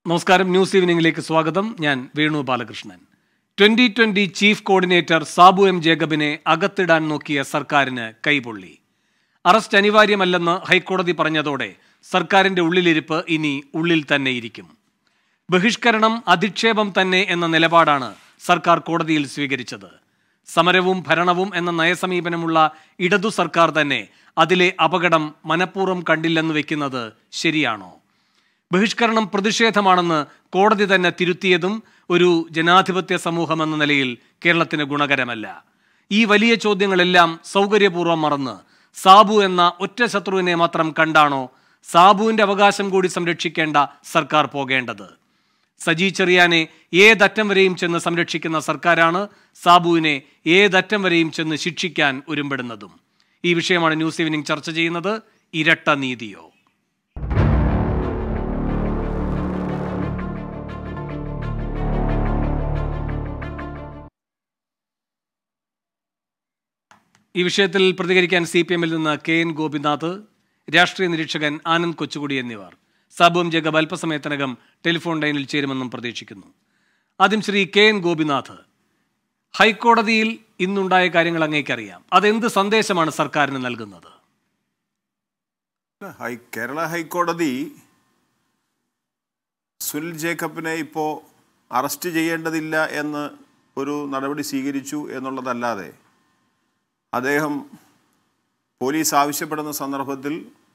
നമസ്കാരം ന്യൂസ് ഈവനിംഗിലേക്ക് സ്വാഗതം ഞാൻ Venu Balakrishnan twenty twenty chief coordinator Sabu M ജേക്കബിനെ അകത്തിടാൻ നോക്കിയ സർക്കാരിന് കൈപൊള്ളി അറസ്റ്റ് അനിവാര്യമല്ലെന്ന് ഹൈക്കോടതി പറഞ്ഞതോടെ സർക്കാരിന്റെ ഉള്ളിലിരിപ്പ് ഇനി ഉള്ളിൽ തന്നെ ഇരിക്കും ബഹിഷ്കരണം അധിക്ഷേപം തന്നെ എന്ന നിലപാടാണ് സർക്കാർ കോടതിയിൽ സ്വീകരിച്ചത് സമരവും ഭരണവും എന്ന നയസമീപനമുള്ള ഇടതു സർക്കാർ തന്നെ അതിലെ അപകടം മനഃപൂർവ്വം കണ്ടില്ലെന്ന് വെക്കുന്നത് ശരിയാണോ ബഹിഷ്കരണം പ്രതിഷേധമാണെന്ന് കോടതി തന്നെ തിരുത്തിയതും ഒരു ജനാധിപത്യ സമൂഹം എന്ന നിലയിൽ കേരളത്തിന് ഗുണകരമല്ല ഈ വലിയ ചോദ്യങ്ങളെല്ലാം സൗകര്യപൂർവ്വം മറന്ന് സാബു എന്ന ഒറ്റ ശത്രുവിനെ മാത്രം കണ്ടാണോ സാബുവിന്റെ അവകാശം കൂടി സംരക്ഷിക്കേണ്ട സർക്കാർ പോകേണ്ടത് സജി ചെറിയാനെ ഏതറ്റം വരെയും ചെന്ന് സംരക്ഷിക്കുന്ന സർക്കാരാണ് സാബുവിനെ ഏതറ്റം വരെയും ചെന്ന് ശിക്ഷിക്കാൻ ഒരുമ്പെടുന്നതും ഈ വിഷയമാണ് ന്യൂസ് ഈവനിംഗ് ചർച്ച ചെയ്യുന്നത് ഇരട്ട നീതിയോ ഈ വിഷയത്തിൽ പ്രതികരിക്കാൻ സി പി എമ്മിൽ നിന്ന് കെ എൻ ഗോപിനാഥ് രാഷ്ട്രീയ നിരീക്ഷകൻ ആനന്ദ് കൊച്ചുകുടി എന്നിവർ സാബുവും ജേക്കബ് അല്പസമയത്തിനകം ടെലിഫോൺ ലൈനിൽ ചേരുമെന്നും പ്രതീക്ഷിക്കുന്നു ആദ്യം ശ്രീ കെ എൻ ഗോപിനാഥ് ഹൈക്കോടതിയിൽ ഇന്നുണ്ടായ കാര്യങ്ങൾ അങ്ങേക്കറിയാം അതെന്ത് സന്ദേശമാണ് സർക്കാരിന് നൽകുന്നത് ഹൈ കേരള ഹൈക്കോടതി സുനിൽ ജേക്കബിനെ ഇപ്പോൾ അറസ്റ്റ് ചെയ്യേണ്ടതില്ല എന്ന് ഒരു നടപടി സ്വീകരിച്ചു എന്നുള്ളതല്ലാതെ അദ്ദേഹം പോലീസ് ആവശ്യപ്പെടുന്ന സന്ദർഭത്തിൽ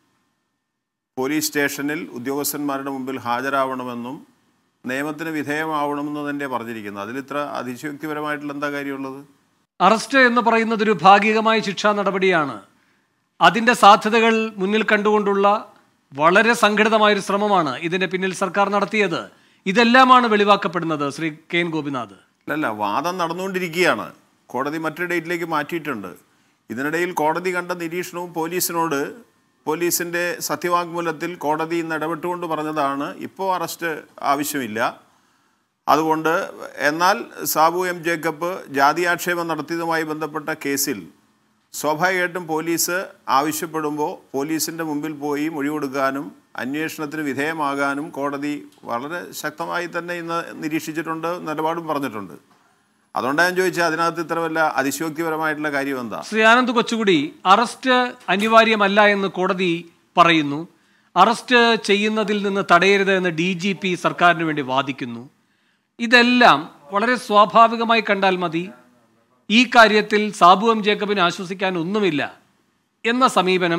പോലീസ് സ്റ്റേഷനിൽ ഉദ്യോഗസ്ഥന്മാരുടെ മുമ്പിൽ ഹാജരാവണമെന്നും നിയമത്തിന് വിധേയമാവണമെന്നും തന്നെ പറഞ്ഞിരിക്കുന്നു അതിലിത്ര അതിശയോക്തിപരമായിട്ടുള്ള എന്താ കാര്യമുള്ളത് അറസ്റ്റ് എന്ന് പറയുന്നത് ഒരു ഭാഗികമായ ശിക്ഷാ നടപടിയാണ് അതിന്റെ സാധ്യതകൾ മുന്നിൽ കണ്ടുകൊണ്ടുള്ള വളരെ സംഘടിതമായൊരു ശ്രമമാണ് ഇതിന്റെ പിന്നിൽ സർക്കാർ നടത്തിയത് ഇതെല്ലാമാണ് വെളിവാക്കപ്പെടുന്നത് ശ്രീ കെ എൻ ഗോപിനാഥ് അല്ലല്ല വാദം നടന്നുകൊണ്ടിരിക്കുകയാണ് കോടതി മറ്റൊരു ഡേറ്റിലേക്ക് മാറ്റിയിട്ടുണ്ട് ഇതിനിടയിൽ കോടതി കണ്ട നിരീക്ഷണവും പോലീസിനോട് പോലീസിൻ്റെ സത്യവാങ്മൂലത്തിൽ കോടതി ഇന്ന് ഇടപെട്ടുകൊണ്ട് പറഞ്ഞതാണ് ഇപ്പോൾ അറസ്റ്റ് ആവശ്യമില്ല അതുകൊണ്ട് എന്നാൽ സാബു എം ജേക്കബ് ജാതിയാക്ഷേപം നടത്തിയതുമായി ബന്ധപ്പെട്ട കേസിൽ സ്വാഭാവികമായിട്ടും പോലീസ് ആവശ്യപ്പെടുമ്പോൾ പോലീസിൻ്റെ മുമ്പിൽ പോയി മൊഴി കൊടുക്കാനും അന്വേഷണത്തിന് വിധേയമാകാനും കോടതി വളരെ ശക്തമായി തന്നെ ഇന്ന് നിരീക്ഷിച്ചിട്ടുണ്ട് നിലപാടും പറഞ്ഞിട്ടുണ്ട് അതുകൊണ്ടാണ് ഞാൻ ചോദിച്ചത് അതിനകത്ത് ഇത്ര വല്ല അതിശയോക്തിപരമായിട്ടുള്ള കാര്യം എന്താ ശ്രീ ആനന്ദ് കൊച്ചുകുടി അറസ്റ്റ് അനിവാര്യമല്ല എന്ന് കോടതി പറയുന്നു അറസ്റ്റ് ചെയ്യുന്നതിൽ നിന്ന് തടയരുത് എന്ന് ഡി ജി പി സർക്കാരിന് വേണ്ടി വാദിക്കുന്നു ഇതെല്ലാം വളരെ സ്വാഭാവികമായി കണ്ടാൽ മതി ഈ കാര്യത്തിൽ സാബു എം ജേക്കബിന് ആശ്വസിക്കാൻ ഒന്നുമില്ല എന്ന സമീപനം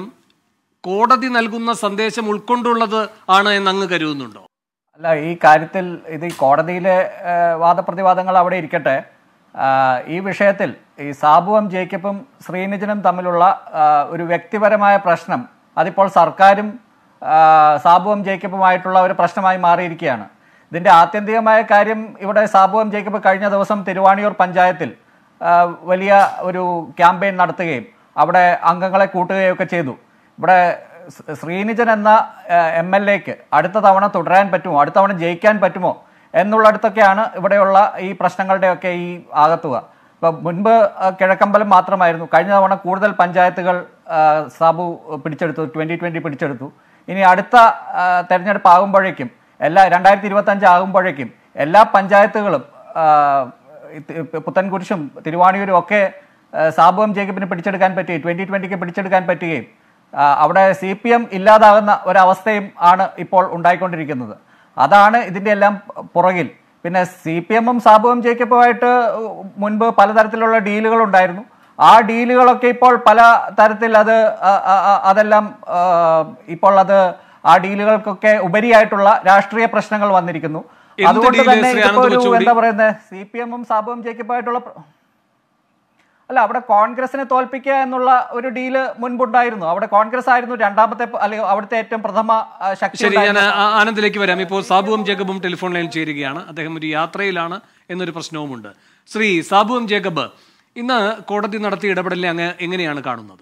കോടതി നൽകുന്ന സന്ദേശം ഉൾക്കൊണ്ടുള്ളത് ആണ് എന്ന് അങ്ങ് കരുതുന്നുണ്ടോ അല്ല ഈ കാര്യത്തിൽ ഇത് ഈ കോടതിയിലെ ഏഹ്, വാദപ്രതിവാദങ്ങൾ അവിടെ ഇരിക്കട്ടെ ആഹ്, ഈ വിഷയത്തിൽ ഈ സാബുവും ജേക്കബും ശ്രീനിജനും തമ്മിലുള്ള ആഹ്, ഒരു വ്യക്തിപരമായ പ്രശ്നം അതിപ്പോൾ സർക്കാരും ആഹ്, സാബുവും ജേക്കബുമായിട്ടുള്ള ഒരു പ്രശ്നമായി മാറിയിരിക്കുകയാണ് ഇതിന്റെ ആത്യന്തികമായ കാര്യം ഇവിടെ സാബുവും ജേക്കബ് കഴിഞ്ഞ ദിവസം തിരുവാണിയൂർ പഞ്ചായത്തിൽ ആഹ്, വലിയ ഒരു ക്യാമ്പയിൻ നടത്തുകയും അവിടെ അംഗങ്ങളെ കൂട്ടുകയൊക്കെ ചെയ്തു ഇവിടെ സ് ശ്രീനിജൻ എന്ന എം എൽ എക്ക് അടുത്ത തവണ തുടരാൻ പറ്റുമോ അടുത്ത തവണ ജയിക്കാൻ പറ്റുമോ എന്നുള്ളിടത്തൊക്കെയാണ് ഇവിടെയുള്ള ഈ പ്രശ്നങ്ങളുടെയൊക്കെ ഈ ആകത്തുക ഇപ്പം മുൻപ് ആ, കിഴക്കമ്പലം മാത്രമായിരുന്നു കഴിഞ്ഞ തവണ കൂടുതൽ പഞ്ചായത്തുകൾ ആ, സാബു പിടിച്ചെടുത്തു ട്വൻ്റി ട്വൻ്റി പിടിച്ചെടുത്തു ഇനി അടുത്ത ആ, തെരഞ്ഞെടുപ്പ് ആകുമ്പോഴേക്കും എല്ലാ രണ്ടായിരത്തി ഇരുപത്തഞ്ച് ആകുമ്പോഴേക്കും എല്ലാ പഞ്ചായത്തുകളും ആ, ഇത് പുത്തൻകുരിശും തിരുവാണിയൂരും ഒക്കെ ആ, സാബു എം ജേക്കബിന് പിടിച്ചെടുക്കാൻ പറ്റി ട്വൻ്റി ട്വൻ്റിക്ക് പിടിച്ചെടുക്കാൻ പറ്റുകയും ആ, അവിടെ സി പി എം ഇല്ലാതാകുന്ന ഒരവസ്ഥയും ആണ് ഇപ്പോൾ ഉണ്ടായിക്കൊണ്ടിരിക്കുന്നത് അതാണ് ഇതിൻ്റെ എല്ലാം പുറകിൽ പിന്നെ സി പി എമ്മും സാബുവും ജേക്കബുമായിട്ട് മുൻപ് പലതരത്തിലുള്ള ഡീലുകൾ ഉണ്ടായിരുന്നു ആ ഡീലുകളൊക്കെ ഇപ്പോൾ പല തരത്തിൽ അത് ആ, ആ, ആ, അതെല്ലാം ആ, ഇപ്പോൾ അത് ആ ഡീലുകൾക്കൊക്കെ ഉപരിയായിട്ടുള്ള രാഷ്ട്രീയ പ്രശ്നങ്ങൾ വന്നിരിക്കുന്നു എന്ത് അതുകൊണ്ട് ഡീല് തന്നെ ശ്രീ ഇതിപ്പോ ആനന്ദ് ഒരു കൊച്ചുകുടി? എന്താ പറയുന്നത് സി പി എമ്മും സാബുവും ജേക്കബുമായിട്ടുള്ള പ്ര- അല്ല അവിടെ കോൺഗ്രസിനെ തോൽപ്പിക്കുക എന്നുള്ള ഒരു ഡീല് മുൻപുണ്ടായിരുന്നു അവിടെ കോൺഗ്രസ് ആയിരുന്നു രണ്ടാമത്തെ പ- അല്ലെങ്കിൽ അവിടുത്തെ ഏറ്റവും പ്രഥമ ആ, ശക്തി ശരി ഞാൻ ഉണ്ടായിരുന്ന- ആ- ആനന്ദിലേക്ക് വരാം ഇപ്പോൾ സാബുവും ജേക്കബും ടെലിഫോൺ ലൈനിൽ ചേരുകയാണ് അദ്ദേഹം ഒരു യാത്രയിലാണ് എന്നൊരു പ്രശ്നവുമുണ്ട് ശ്രീ സാബുവും ജേക്കബ് ഇന്ന് കോടതി നടത്തിയ ഇടപെടലിനെ അങ്ങ് എങ്ങനെയാണ് കാണുന്നത്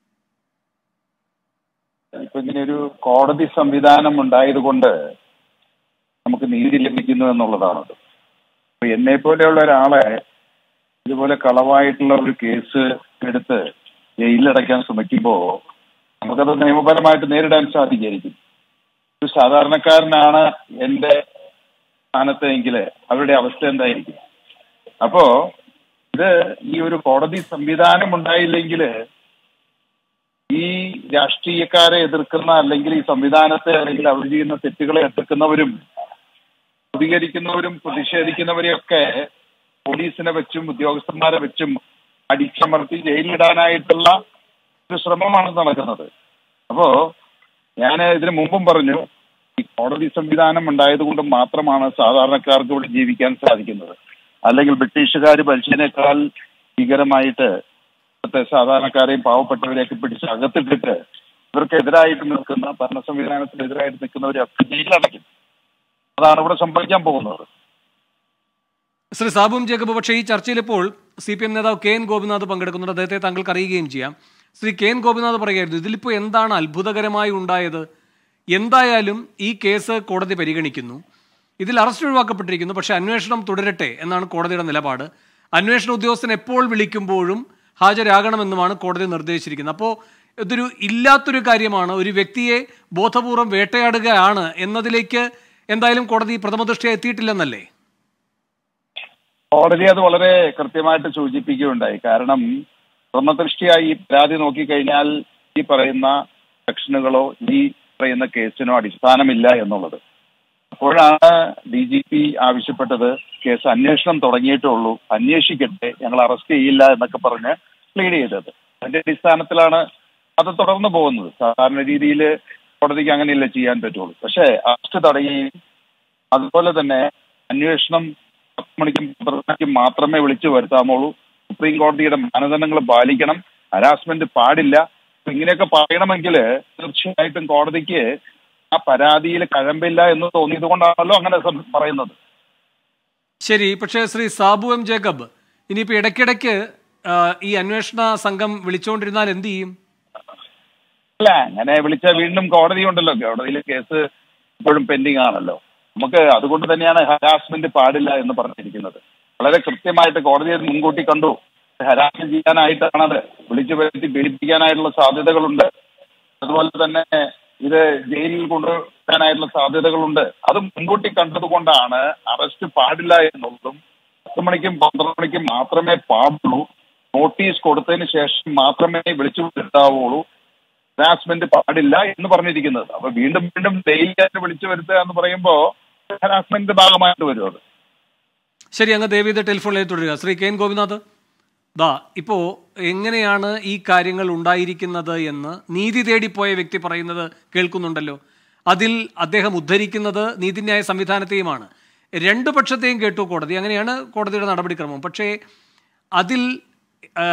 ഇപ്പൊ ഇങ്ങനെ ഒരു കോടതി സംവിധാനം ഉണ്ടായതുകൊണ്ട് നമുക്ക് നീതി ലഭിക്കുന്നു എന്നുള്ളതാണത് അപ്പൊ എന്നെ പോലെയുള്ള ഒരാളെ ഇതുപോലെ കളവായിട്ടുള്ള ഒരു കേസ് എടുത്ത് ജയിലിലടയ്ക്കാൻ ശ്രമിക്കുമ്പോ നമുക്കത് നിയമപരമായിട്ട് നേരിടാൻ സാധിക്കായിരിക്കും ഒരു സാധാരണക്കാരനാണ് എന്റെ സ്ഥാനത്തെങ്കിൽ അവരുടെ അവസ്ഥ എന്തായിരിക്കും അപ്പോ ഇത് ഈ ഒരു കോടതി സംവിധാനം ഉണ്ടായില്ലെങ്കിൽ ഈ രാഷ്ട്രീയക്കാരെ എതിർക്കുന്ന അല്ലെങ്കിൽ ഈ സംവിധാനത്തെ അല്ലെങ്കിൽ അവർ ചെയ്യുന്ന തെറ്റുകളെ എതിർക്കുന്നവരും പ്രതികരിക്കുന്നവരും പ്രതിഷേധിക്കുന്നവരെയൊക്കെ പോലീസിനെ വെച്ചും ഉദ്യോഗസ്ഥന്മാരെ വെച്ചും അടിച്ചമർത്തി ജയിലിലിടാനായിട്ടുള്ള ഒരു ശ്രമമാണ് നടക്കുന്നത് അപ്പോ ഞാൻ ഇതിനു മുമ്പും പറഞ്ഞു ഈ കോടതി സംവിധാനം ഉണ്ടായതുകൊണ്ട് മാത്രമാണ് സാധാരണക്കാർക്ക് ഇവിടെ ജീവിക്കാൻ സാധിക്കുന്നത് അല്ലെങ്കിൽ ബ്രിട്ടീഷുകാർ ഭരിച്ചതിനേക്കാൾ ഭീകരമായിട്ട് ഇവിടുത്തെ സാധാരണക്കാരെയും പാവപ്പെട്ടവരെയൊക്കെ പിടിച്ച് അകത്തിട്ടിട്ട് ഇവർക്കെതിരായിട്ട് നിൽക്കുന്ന ഭരണ സംവിധാനത്തിനെതിരായിട്ട് നിൽക്കുന്നവരെയൊക്കെ ജയിലിലടയ്ക്കും അതാണ് ഇവിടെ സംഭവിക്കാൻ പോകുന്നത് ശ്രീ സാബും ജേക്കബ് പക്ഷേ ഈ ചർച്ചയിൽ ഇപ്പോൾ സി പി എം നേതാവ് കെ എൻ ഗോപിനാഥ് പങ്കെടുക്കുന്നുണ്ട് അദ്ദേഹത്തെ താങ്കൾക്ക് അറിയുകയും ചെയ്യാം ശ്രീ കെ എൻ ഗോപിനാഥ് പറയുകയായിരുന്നു ഇതിലിപ്പോൾ എന്താണ് അത്ഭുതകരമായി ഉണ്ടായത് എന്തായാലും ഈ കേസ് കോടതി പരിഗണിക്കുന്നു ഇതിൽ അറസ്റ്റ് ഒഴിവാക്കപ്പെട്ടിരിക്കുന്നു പക്ഷേ അന്വേഷണം തുടരട്ടെ എന്നാണ് കോടതിയുടെ നിലപാട് അന്വേഷണ ഉദ്യോഗസ്ഥൻ എപ്പോൾ വിളിക്കുമ്പോഴും ഹാജരാകണമെന്നുമാണ് കോടതി നിർദ്ദേശിച്ചിരിക്കുന്നത് അപ്പോൾ ഇതൊരു ഇല്ലാത്തൊരു കാര്യമാണ് ഒരു വ്യക്തിയെ ബോധപൂർവം വേട്ടയാടുകയാണ് എന്നതിലേക്ക് എന്തായാലും കോടതി പ്രഥമദൃഷ്ടിയ എത്തിയിട്ടില്ലെന്നല്ലേ കോടതി അത് വളരെ കൃത്യമായിട്ട് സൂചിപ്പിക്കുകയുണ്ടായി കാരണം പ്രഥമദൃഷ്ടിയായി ഈ പരാതി നോക്കിക്കഴിഞ്ഞാൽ ഈ പറയുന്ന സെക്ഷനുകളോ ഈ പറയുന്ന കേസിനോ അടിസ്ഥാനമില്ല എന്നുള്ളത് അപ്പോഴാണ് ഡി ജി പി ആവശ്യപ്പെട്ടത് കേസ് അന്വേഷണം തുടങ്ങിയിട്ടേ ഉള്ളൂ അന്വേഷിക്കട്ടെ ഞങ്ങൾ അറസ്റ്റ് ചെയ്യില്ല എന്നൊക്കെ പറഞ്ഞ് പ്ലീഡ് ചെയ്തത് അതിന്റെ അടിസ്ഥാനത്തിലാണ് അത് തുടർന്ന് പോകുന്നത് സാധാരണ രീതിയിൽ കോടതിക്ക് അങ്ങനെയല്ല ചെയ്യാൻ പറ്റുള്ളൂ പക്ഷേ അറസ്റ്റ് തടയുകയും അതുപോലെ തന്നെ അന്വേഷണം പത്ത് മണിക്കും പന്ത്രണ്ട് മണിക്കും മാത്രമേ വിളിച്ചു വരുത്താമുള്ളൂ സുപ്രീം കോടതിയുടെ മാനദണ്ഡങ്ങൾ പാലിക്കണം ഹരാസ്മെന്റ് പാടില്ല അപ്പൊ ഇങ്ങനെയൊക്കെ പറയണമെങ്കിൽ തീർച്ചയായിട്ടും കോടതിക്ക് ആ പരാതിയിൽ കഴമ്പില്ല എന്ന് തോന്നിയത് കൊണ്ടാണല്ലോ അങ്ങനെ സം- പറയുന്നത് ശരി പക്ഷേ ശ്രീ സാബു എം ജേക്കബ് ഇനിയിപ്പോൾ ഇടയ്ക്കിടയ്ക്ക് ആ, ഈ അന്വേഷണ സംഘം വിളിച്ചുകൊണ്ടിരുന്നാൽ എന്ത് ചെയ്യും അല്ല അങ്ങനെ വിളിച്ച വീണ്ടും കോടതി ഉണ്ടല്ലോ കോടതിയിൽ കേസ് ഇപ്പോഴും പെൻഡിങ് ആണല്ലോ നമുക്ക് അതുകൊണ്ട് തന്നെയാണ് ഹരാസ്മെന്റ് പാടില്ല എന്ന് പറഞ്ഞിരിക്കുന്നത് വളരെ കൃത്യമായിട്ട് കോടതി അത് മുൻകൂട്ടി കണ്ടു ഹരാസ്മെന്റ് ചെയ്യാനായിട്ടാണത് വിളിച്ചു വരുത്തി പീഡിപ്പിക്കാനായിട്ടുള്ള സാധ്യതകളുണ്ട് അതുപോലെ തന്നെ ഇത് ജയിലിൽ കൊണ്ടുവരാനായിട്ടുള്ള സാധ്യതകളുണ്ട് അത് മുൻകൂട്ടി കണ്ടതുകൊണ്ടാണ് അറസ്റ്റ് പാടില്ല എന്നുള്ളതും പത്ത് മണിക്കും പന്ത്രണ്ട് മണിക്കും മാത്രമേ പാടുള്ളൂ നോട്ടീസ് കൊടുത്തതിന് ശേഷം മാത്രമേ വിളിച്ചു വരുത്താവുള്ളൂ ഹരാസ്മെന്റ് പാടില്ല എന്ന് പറഞ്ഞിരിക്കുന്നത് അപ്പൊ വീണ്ടും വീണ്ടും ഡെയിലിയായിട്ട് വിളിച്ചു വരുത്തുക എന്ന് പറയുമ്പോ ഹരാസ്മെന്റ് ഭാഗമായിട്ട് വരും അത് ശരി അങ്ങ് ദേവീത് ടെലിഫോണിലേക്ക് തുടരുക ശ്രീ കെ എൻ ഗോപിനാഥ് ദാ ഇപ്പോൾ എങ്ങനെയാണ് ഈ കാര്യങ്ങൾ ഉണ്ടായിരിക്കുന്നത് എന്ന് നീതി തേടിപ്പോയ വ്യക്തി പറയുന്നത് കേൾക്കുന്നുണ്ടല്ലോ അതിൽ അദ്ദേഹം ഉദ്ധരിക്കുന്നത് നീതിന്യായ സംവിധാനത്തെയുമാണ് രണ്ട് പക്ഷത്തെയും കേട്ടു കോടതി അങ്ങനെയാണ് കോടതിയുടെ നടപടിക്രമം പക്ഷേ അതിൽ ആ,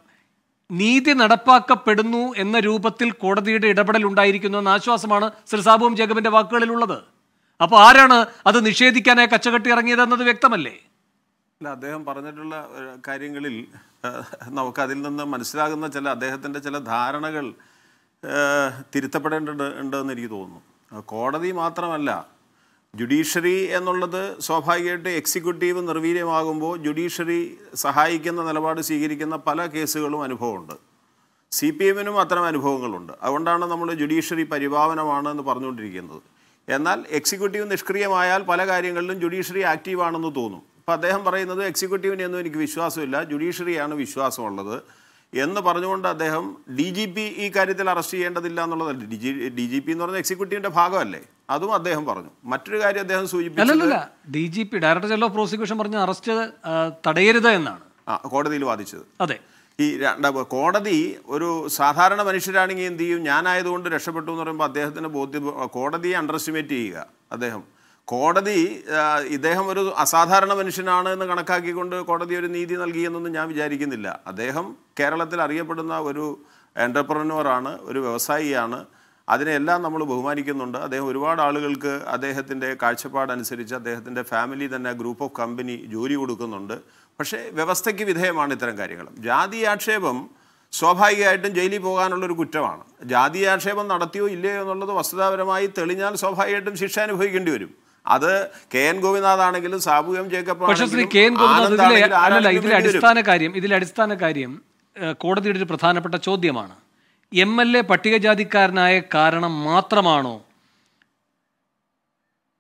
നീതി നടപ്പാക്കപ്പെടുന്നു എന്ന രൂപത്തിൽ കോടതിയുടെ ഇടപെടൽ ഉണ്ടായിരിക്കുന്നു എന്ന ആശ്വാസമാണ് ശ്രീ സാബുവും ജേക്കബിന്റെ വാക്കുകളിലുള്ളത് അപ്പോൾ ആരാണ് അത് നിഷേധിക്കാനായി കച്ചകെട്ടി ഇറങ്ങിയതെന്നത് വ്യക്തമല്ലേ അല്ല അദ്ദേഹം പറഞ്ഞിട്ടുള്ള ഏഹ്, കാര്യങ്ങളിൽ ഏഹ്, നമുക്ക് അതിൽ നിന്ന് മനസ്സിലാകുന്ന ചില അദ്ദേഹത്തിൻ്റെ ചില ധാരണകൾ ഏഹ്, തിരുത്തപ്പെടേണ്ടത് ഉണ്ടെന്ന് എനിക്ക് തോന്നുന്നു ആ, കോടതി മാത്രമല്ല ജുഡീഷ്യറി എന്നുള്ളത് സ്വാഭാവികമായിട്ട് എക്സിക്യൂട്ടീവ് നിർവീര്യമാകുമ്പോൾ ജുഡീഷ്യറി സഹായിക്കുന്ന നിലപാട് സ്വീകരിക്കുന്ന പല കേസുകളും അനുഭവമുണ്ട് സി പി എമ്മിനും അത്തരം അനുഭവങ്ങളുണ്ട് അതുകൊണ്ടാണ് നമ്മൾ ജുഡീഷ്യറി പരിപാവനമാണ് എന്ന് പറഞ്ഞുകൊണ്ടിരിക്കുന്നത് എന്നാൽ എക്സിക്യൂട്ടീവ് നിഷ്ക്രിയമായാൽ പല കാര്യങ്ങളിലും ജുഡീഷ്യറി ആക്റ്റീവാണെന്ന് തോന്നും അപ്പോൾ അദ്ദേഹം പറയുന്നത് എക്സിക്യൂട്ടീവിനെയൊന്നും എനിക്ക് വിശ്വാസമില്ല ജുഡീഷ്യറിയാണ് വിശ്വാസമുള്ളത് എന്ന് പറഞ്ഞുകൊണ്ട് അദ്ദേഹം ഡി ജി പി ഈ കാര്യത്തിൽ അറസ്റ്റ് ചെയ്യേണ്ടതില്ല എന്നുള്ളതല്ല D G D G P എന്ന് പറയുന്നത് എക്സിക്യൂട്ടീവിൻ്റെ ഭാഗമല്ലേ അതും അദ്ദേഹം പറഞ്ഞു മറ്റൊരു കാര്യം അദ്ദേഹം സൂചിപ്പിച്ചത് അല്ലല്ല D G P director general of prosecution പറഞ്ഞ അറസ്റ്റ് ആ, തടയരുത് എന്നാണ് ആ കോടതിയിൽ വാദിച്ചത് അതെ ഈ രണ്ട കോടതി ഒരു സാധാരണ മനുഷ്യരാണെങ്കിൽ എന്ത് ചെയ്യും ഞാനായതുകൊണ്ട് രക്ഷപ്പെട്ടു എന്ന് പറയുമ്പോൾ അദ്ദേഹത്തിന് ബോധ്യം കോടതിയെ അണ്ടർ എസ്റ്റിമേറ്റ് ചെയ്യുക അദ്ദേഹം കോടതി ആ, ഇദ്ദേഹം ഒരു അസാധാരണ മനുഷ്യനാണ് എന്ന് കണക്കാക്കിക്കൊണ്ട് കോടതി ഒരു നീതി നൽകിയെന്നൊന്നും ഞാൻ വിചാരിക്കുന്നില്ല അദ്ദേഹം കേരളത്തിൽ അറിയപ്പെടുന്ന ഒരു എൻ്റർപ്രനോറാണ് ഒരു വ്യവസായിയാണ് അതിനെല്ലാം നമ്മൾ ബഹുമാനിക്കുന്നുണ്ട് അദ്ദേഹം ഒരുപാട് ആളുകൾക്ക് അദ്ദേഹത്തിൻ്റെ കാഴ്ചപ്പാടനുസരിച്ച് അദ്ദേഹത്തിൻ്റെ ഫാമിലി തന്നെ ഗ്രൂപ്പ് ഓഫ് കമ്പനി ജോലി കൊടുക്കുന്നുണ്ട് പക്ഷേ വ്യവസ്ഥയ്ക്ക് വിധേയമാണ് ഇത്തരം കാര്യങ്ങൾ ജാതീയാക്ഷേപം സ്വാഭാവികമായിട്ടും ജയിലിൽ പോകാനുള്ളൊരു കുറ്റമാണ് ജാതീയാക്ഷേപം നടത്തിയോ ഇല്ലയോ എന്നുള്ളത് വസ്തുതാപരമായി തെളിഞ്ഞാൽ സ്വാഭാവികമായിട്ടും ശിക്ഷ അനുഭവിക്കേണ്ടി വരും അത് കെ എൻ ഗോപിനാഥ് ആണെങ്കിലും സാബു എം ജേക്കബ് പക്ഷേ ശ്രീ കെ എൻ ഗോപിനാഥ് ഇതിലെ അല്ലല്ല ഇതിലെ അടിസ്ഥാന കാര്യം ഇതിലെ അടിസ്ഥാന കാര്യം ഏഹ്, കോടതിയുടെ ഒരു പ്രധാനപ്പെട്ട ചോദ്യമാണ് എം എൽ എ പട്ടികജാതിക്കാരനായ കാരണം മാത്രമാണോ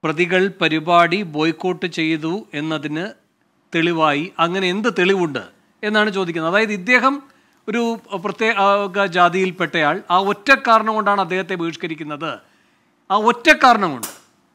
പ്രതികൾ പരിപാടി ബോയ്ക്കോട്ട് ചെയ്തു എന്നതിന് തെളിവായി അങ്ങനെ എന്ത് തെളിവുണ്ട് എന്നാണ് ചോദിക്കുന്നത് അതായത് ഇദ്ദേഹം ഒരു പ്രത്യേക ജാതിയിൽപ്പെട്ടയാൾ ആ ഒറ്റ കാരണം കൊണ്ടാണ് അദ്ദേഹത്തെ ബഹിഷ്കരിക്കുന്നത് ആ ഒറ്റ കാരണം കൊണ്ട്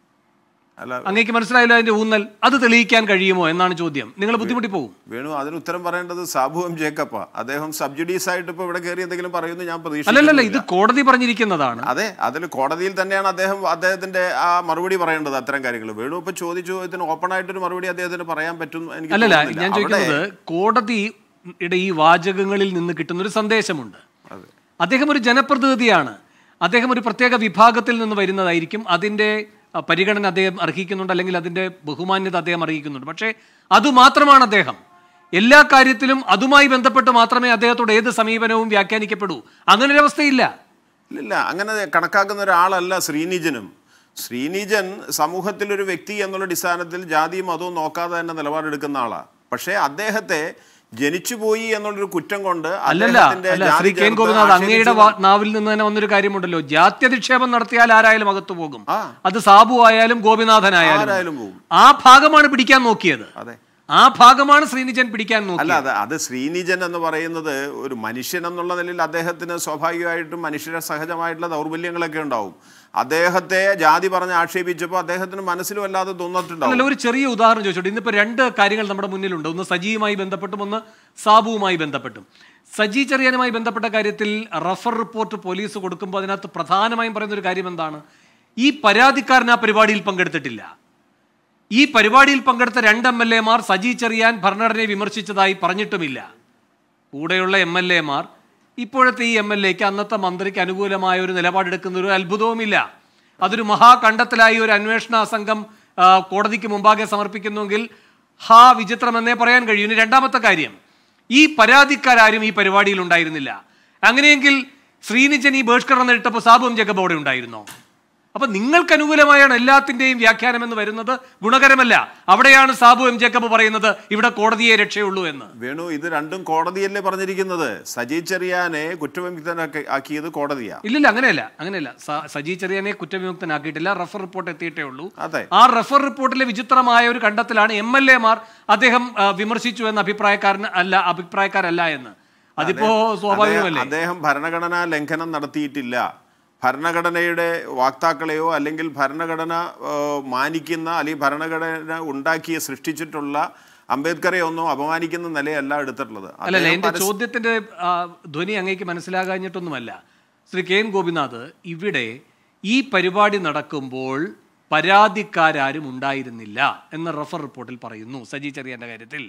അല്ല അങ്ങേക്ക് മനസ്സിലായില്ല അതിന്റെ ഊന്നൽ അത് തെളിയിക്കാൻ കഴിയുമോ എന്നാണ് ചോദ്യം നിങ്ങൾ ബുദ്ധിമുട്ടി പോകും വേണു അതിന് ഉത്തരം പറയേണ്ടത് സാബു എം ജേക്കപ്പാ അദ്ദേഹം സബ്ജുഡീസ് ആയിട്ട് ഇപ്പൊ ഇവിടെ കയറി എന്തെങ്കിലും പറയുമെന്ന് ഞാൻ അല്ലല്ലല്ല ഇത് പ്രതീക്ഷിക്കുന്നില്ല കോടതി പറഞ്ഞിരിക്കുന്നതാണ് അതെ അതിൽ കോടതിയിൽ തന്നെയാണ് അദ്ദേഹം അദ്ദേഹത്തിന്റെ ആ മറുപടി പറയേണ്ടത് അത്തരം കാര്യങ്ങൾ വേണു ഇപ്പൊ ചോദിച്ചു ചോദ്യത്തിന് ഓപ്പൺ ആയിട്ടൊരു മറുപടി അദ്ദേഹത്തിന് പറയാൻ പറ്റും എനിക്ക് അല്ലല്ല തോന്നുന്നില്ല. ഞാൻ അവിടെ- ചോദിക്കുന്നത് കോടതിയുടെ ഈ വാചകങ്ങളിൽ നിന്ന് കിട്ടുന്ന ഒരു സന്ദേശമുണ്ട് അതെ. അദ്ദേഹം ഒരു ജനപ്രതിനിധിയാണ് അദ്ദേഹം ഒരു പ്രത്യേക വിഭാഗത്തിൽ നിന്ന് വരുന്നതായിരിക്കും അതിൻ്റെ അഹ്, പരിഗണന അദ്ദേഹം അർഹിക്കുന്നുണ്ട് അല്ലെങ്കിൽ അതിൻ്റെ ബഹുമാന്യത അദ്ദേഹം അർഹിക്കുന്നുണ്ട് പക്ഷേ അതുമാത്രമാണ് അദ്ദേഹം എല്ലാ കാര്യത്തിലും അതുമായി ബന്ധപ്പെട്ട് മാത്രമേ അദ്ദേഹത്തോട് ഏത് സമീപനവും വ്യാഖ്യാനിക്കപ്പെടൂ അങ്ങനെ ഒരു അവസ്ഥയില്ല ഇല്ലില്ല അങ്ങനെ കണക്കാക്കുന്ന ഒരാളല്ല ശ്രീനിജനും ശ്രീനിജൻ സമൂഹത്തിൽ ഒരു വ്യക്തി എന്നുള്ള അടിസ്ഥാനത്തിൽ ജാതിയും മതവും നോക്കാതെ തന്നെ നിലപാടെടുക്കുന്ന ആളാണ് പക്ഷേ അദ്ദേഹത്തെ ജനിച്ചുപോയി എന്നുള്ളൊരു കുറ്റം കൊണ്ട് അല്ലല്ല അദ്ദേഹത്തിന്റെ അല്ല ജാതി ശ്രീ കെൻ ചേർത്ത് ഗോപിനാഥ് അങ്ങയുടെ ആക്ഷേപിച്ചത് വാ- നാവിൽ നിന്ന് തന്നെ വന്നൊരു കാര്യമുണ്ടല്ലോ ജാത്യധിക്ഷേപം നടത്തിയാൽ ആരായാലും അകത്തു പോകും ആ. അത് സാബു ആയാലും ഗോപിനാഥനായാലും ആരായാലും പോകും ആ ഭാഗമാണ് പിടിക്കാൻ നോക്കിയത് അതെ ആ ഭാഗമാണ് ശ്രീനിജൻ പിടിക്കാൻ അല്ല നോക്കിയത് അത് അത് ശ്രീനിജൻ എന്ന് പറയുന്നത് ഒരു മനുഷ്യൻ എന്നുള്ള നിലയിൽ അദ്ദേഹത്തിന് സ്വാഭാവികമായിട്ടും മനുഷ്യരെ സഹജമായിട്ടുള്ള ദൗർബല്യങ്ങളൊക്കെ ഉണ്ടാവും അദ്ദേഹത്തെ ജാതി പറഞ്ഞ് ആക്ഷേപിച്ചപ്പോൾ അദ്ദേഹത്തിന് മനസ്സിലും അല്ലാതെ അല്ല തോന്നിട്ടുണ്ടാവും ഒരു ചെറിയ ഉദാഹരണം ചോദിച്ചോട്ടെ ഇന്നിപ്പോ രണ്ട് കാര്യങ്ങൾ നമ്മുടെ മുന്നിലുണ്ട് ഒന്ന് സജിയുമായി ബന്ധപ്പെട്ടും ഒന്ന് സാബുവുമായി ബന്ധപ്പെട്ടും സജി ചെറിയാനുമായി ബന്ധപ്പെട്ട കാര്യത്തിൽ റഫർ റിപ്പോർട്ട് പോലീസ് കൊടുക്കുമ്പോൾ അതിനകത്ത് പ്രധാനമായും പറയുന്ന ഒരു കാര്യം എന്താണ് ഈ പരാതിക്കാരൻ ആ പരിപാടിയിൽ പങ്കെടുത്തിട്ടില്ല ഈ പരിപാടിയിൽ പങ്കെടുത്ത രണ്ട് എം എൽ എമാർ സജി ചെറിയാൻ ഭരണഘടനയെ വിമർശിച്ചതായി പറഞ്ഞിട്ടുമില്ല കൂടെയുള്ള എം എൽ എമാർ ഇപ്പോഴത്തെ ഈ എം എൽ എക്ക് അന്നത്തെ മന്ത്രിക്ക് അനുകൂലമായ ഒരു നിലപാടെടുക്കുന്ന ഒരു അത്ഭുതവുമില്ല അതൊരു മഹാകണ്ഡത്തിലായി ഒരു അന്വേഷണ സംഘം ആ, കോടതിക്ക് മുമ്പാകെ സമർപ്പിക്കുന്നുവെങ്കിൽ ഹാ വിചിത്രമെന്നേ പറയാൻ കഴിയും ഇനി രണ്ടാമത്തെ കാര്യം ഈ പരാതിക്കാരും ഈ പരിപാടിയിൽ ഉണ്ടായിരുന്നില്ല അങ്ങനെയെങ്കിൽ ശ്രീനിജൻ ഈ ബഹിഷ്കരണം നേരിട്ടപ്പോൾ സാബു എം ജഗബ് അവിടെ ഉണ്ടായിരുന്നോ അപ്പൊ നിങ്ങൾക്ക് അനുകൂലമായാണ് എല്ലാത്തിന്റെയും വ്യാഖ്യാനം എന്ന് വരുന്നത് ഗുണകരമല്ല അവിടെയാണ് സാബു എം ജേക്കബ് പറയുന്നത് ഇവിടെ കോടതിയെ രക്ഷയുള്ളൂ എന്ന് വേണു ഇത് രണ്ടും കോടതിയല്ലേ പറഞ്ഞിരിക്കുന്നത് സജി ചെറിയാനെ കുറ്റവിമുക്തനാക്കി ആക്കിയത് കോടതിയാ ഇല്ലില്ല അങ്ങനെയല്ല അങ്ങനെയല്ല സ- സജി ചെറിയാനെ കുറ്റവിമുക്തനാക്കിയിട്ടില്ല റഫർ റിപ്പോർട്ട് എത്തിയിട്ടേ ഉള്ളൂ അതെ ആ റഫർ റിപ്പോർട്ടിലെ വിചിത്രമായ ഒരു കണ്ടെത്തലാണ് എം എൽ എമാർ അദ്ദേഹം ആ, വിമർശിച്ചു എന്ന അഭിപ്രായക്കാരൻ അല്ല അഭിപ്രായക്കാരല്ല എന്ന് അതിപ്പോ സ്വാഭാവികമല്ലേ അദ്ദേഹം- അദ്ദേഹം ഭരണഘടനാ ലംഘനം നടത്തിയിട്ടില്ല ഭരണഘടനയുടെ വാക്താക്കളെയോ അല്ലെങ്കിൽ ഭരണഘടന ആ, മാനിക്കുന്ന അല്ലെങ്കിൽ ഭരണഘടന ഉണ്ടാക്കിയ സൃഷ്ടിച്ചിട്ടുള്ള അംബേദ്കറെ ഒന്നും അപമാനിക്കുന്ന നിലയല്ല എടുത്തിട്ടുള്ളത് അല്ലല്ല അദ്ദേഹം എന്റെ പരസ്യ- ചോദ്യത്തിന്റെ ആ, ധ്വനി അങ്ങേക്ക് മനസ്സിലാകാഞ്ഞിട്ടൊന്നുമല്ല ശ്രീ കെ എൻ ഗോപിനാഥ് ഇവിടെ ഈ പരിപാടി നടക്കുമ്പോൾ പരാതിക്കാരും ഉണ്ടായിരുന്നില്ല എന്ന് റഫർ റിപ്പോർട്ടിൽ പറയുന്നു സജി ചെറിയാന്റെ കാര്യത്തിൽ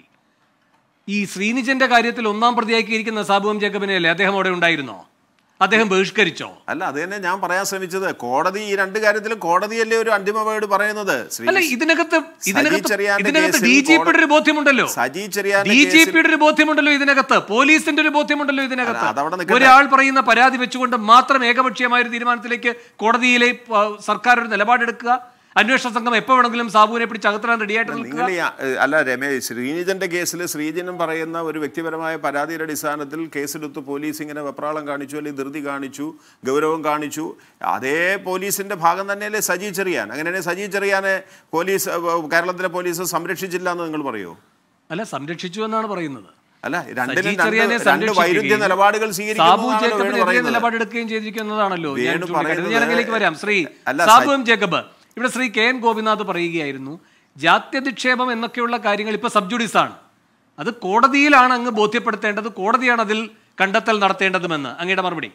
ഈ ശ്രീനിജന്റെ കാര്യത്തിൽ ഒന്നാം പ്രതിയാക്കിയിരിക്കുന്ന സാബു എം ജേക്കബിനെ അല്ലേ അദ്ദേഹം അവിടെ ഉണ്ടായിരുന്നോ അദ്ദേഹം ബഹിഷ്കരിച്ചോ അല്ല അത് തന്നെ ഞാൻ പറയാൻ ശ്രമിച്ചത് കോടതി ഈ രണ്ട് കാര്യത്തിലും കോടതിയല്ലേ ഒരു അന്തിമ വേർഡ് പറയുന്നത് ശ്രീ അല്ല ഇതിനകത്ത് ഇതിനകത്ത് ചെറിയാന്റെ ഇതിനകത്ത് കേസിൽ ഡി ജി പിയുടെ കോടതി- ഒരു ബോധ്യമുണ്ടല്ലോ സജി ചെറിയാന്റെ ഡി ജി കേസിൽ- പിയുടെ ഒരു ബോധ്യമുണ്ടല്ലോ ഇതിനകത്ത് പോലീസിന്റെ ഒരു ബോധ്യമുണ്ടല്ലോ അല്ല, അതവിടെ ഇതിനകത്ത് നിൽക്കട്ടെ. ഒരാൾ പറയുന്ന പരാതി വെച്ചുകൊണ്ട് മാത്രം ഏകപക്ഷീയമായ ഒരു തീരുമാനത്തിലേക്ക് കോടതിയിലെ ആ, സർക്കാർ ഒരു നിലപാടെടുക്കുക അന്വേഷണ സംഘം എപ്പോ വേണമെങ്കിലും സാബുവിനെ പിടിച്ച് അകത്തിടാൻ റെഡിയായിട്ട് നിൽക്കുക നിങ്ങൾ ഈ ആ- അല്ല രമേശ് ശ്രീനിജന്റെ കേസിൽ ശ്രീജനും പറയുന്ന ഒരു വ്യക്തിപരമായ പരാതിയുടെ അടിസ്ഥാനത്തിൽ കേസെടുത്ത് പോലീസ് ഇങ്ങനെ വെപ്രാളം കാണിച്ചു അല്ലെങ്കിൽ ധൃതി കാണിച്ചു ഗൗരവം കാണിച്ചു അതേ പോലീസിന്റെ ഭാഗം തന്നെയല്ലേ സജി ചെറിയാൻ അങ്ങനെയാണെങ്കിൽ സജി ചെറിയാനെ പോലീസ് ഏഹ്, കേരളത്തിലെ പോലീസ് സംരക്ഷിച്ചില്ല എന്ന് നിങ്ങൾ പറയോ അല്ല സംരക്ഷിച്ചു എന്നാണ് പറയുന്നത് അല്ല രണ്ടിനും സജി രണ്ട് ചെറിയാനെ രണ്ട് വൈരുദ്ധ്യ സംരക്ഷിക്കുകയും നിലപാടുകൾ സാബു സ്വീകരിക്കുന്നു എന്നാണ് വേണു ജേക്കബിനെതിരെ പറയുന്നത് നിലപാടെടുക്കുകയും ചെയ്തിരിക്കുന്നതാണല്ലോ ഞാൻ വേണു ചൂണ്ടിക്കാട്ടുന്നത്. പറയുന്നത് ഞാൻ അതിലേക്ക് വരാം ശ്രീ അല്ല, സാബു സ- എം ജേക്കബ് ഇവിടെ ശ്രീ കെ എൻ ഗോപിനാഥ് പറയുകയായിരുന്നു ജാത്യധിക്ഷേപം എന്നൊക്കെയുള്ള കാര്യങ്ങൾ ഇപ്പൊ സബ്ജുഡീസ് ആണ് അത് കോടതിയിലാണ് അങ്ങ് ബോധ്യപ്പെടുത്തേണ്ടത് കോടതിയാണ് അതിൽ കണ്ടെത്തൽ നടത്തേണ്ടതുമെന്ന് അങ്ങയുടെ മറുപടി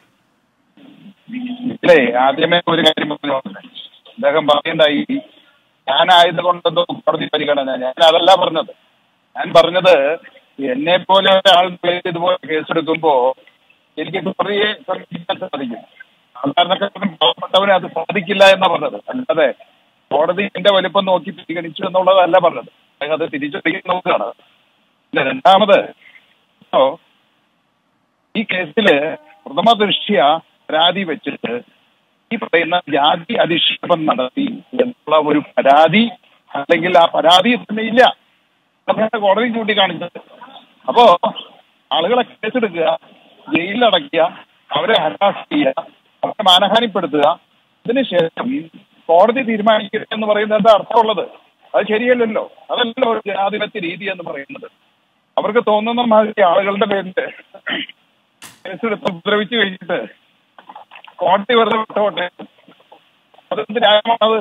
ഇല്ലേ ആദ്യമേ ഒരു കാര്യം പറഞ്ഞു അദ്ദേഹം പറയണ്ടായി ഞാനായത് കൊണ്ടൊന്നും കോടതി പരിഗണന ഞാൻ അതല്ല പറഞ്ഞത് ഞാൻ പറഞ്ഞത് എന്നെ പോലെ ഒരാൾ ഇതുപോലെ കേസെടുക്കുമ്പോ എനിക്ക് കോടതിയെ സമീപിക്കാൻ സാധിക്കും സാധാരണക്കാരൻ പാവപ്പെട്ടവന് അത് സാധിക്കില്ല എന്നാ പറഞ്ഞത് അല്ലാതെ കോടതി എന്റെ വലിപ്പം നോക്കി പരിഗണിച്ചു എന്നുള്ളതല്ല പറഞ്ഞത് അദ്ദേഹം അത് തിരിച്ചറിയുന്നതാണ് പിന്നെ രണ്ടാമത് ഇപ്പോ ഈ കേസില് പ്രഥമ ദൃഷ്ട്യ പരാതി വെച്ചിട്ട് ഈ പറയുന്ന ജാതി അധിക്ഷേപം നടത്തി എന്നുള്ള ഒരു പരാതി അല്ലെങ്കിൽ ആ പരാതി തന്നെ ഇല്ല അതാണ് കോടതി ചൂണ്ടിക്കാണിച്ചത് അപ്പോ ആളുകളെ കേസെടുക്കുക ജയിലിലടയ്ക്കുക അവരെ ഹരാസ് ചെയ്യുക അവരെ മാനഹാനിപ്പെടുത്തുക അതിനുശേഷം കോടതി തീരുമാനിക്കുക എന്ന് പറയുന്നത് എന്താ അർത്ഥമുള്ളത് അത് ശരിയല്ലല്ലോ അതല്ല ഒരു ജനാധിപത്യ രീതി എന്ന് പറയുന്നത് അവർക്ക് തോന്നുന്ന മാതിരി ആളുകളുടെ പേരിൽ കേസെടുത്ത് ഉപദ്രവിച്ചു കഴിഞ്ഞിട്ട് കോടതി വെറുതെ വിട്ടോട്ടെ അതെന്ത് ന്യായമാണത്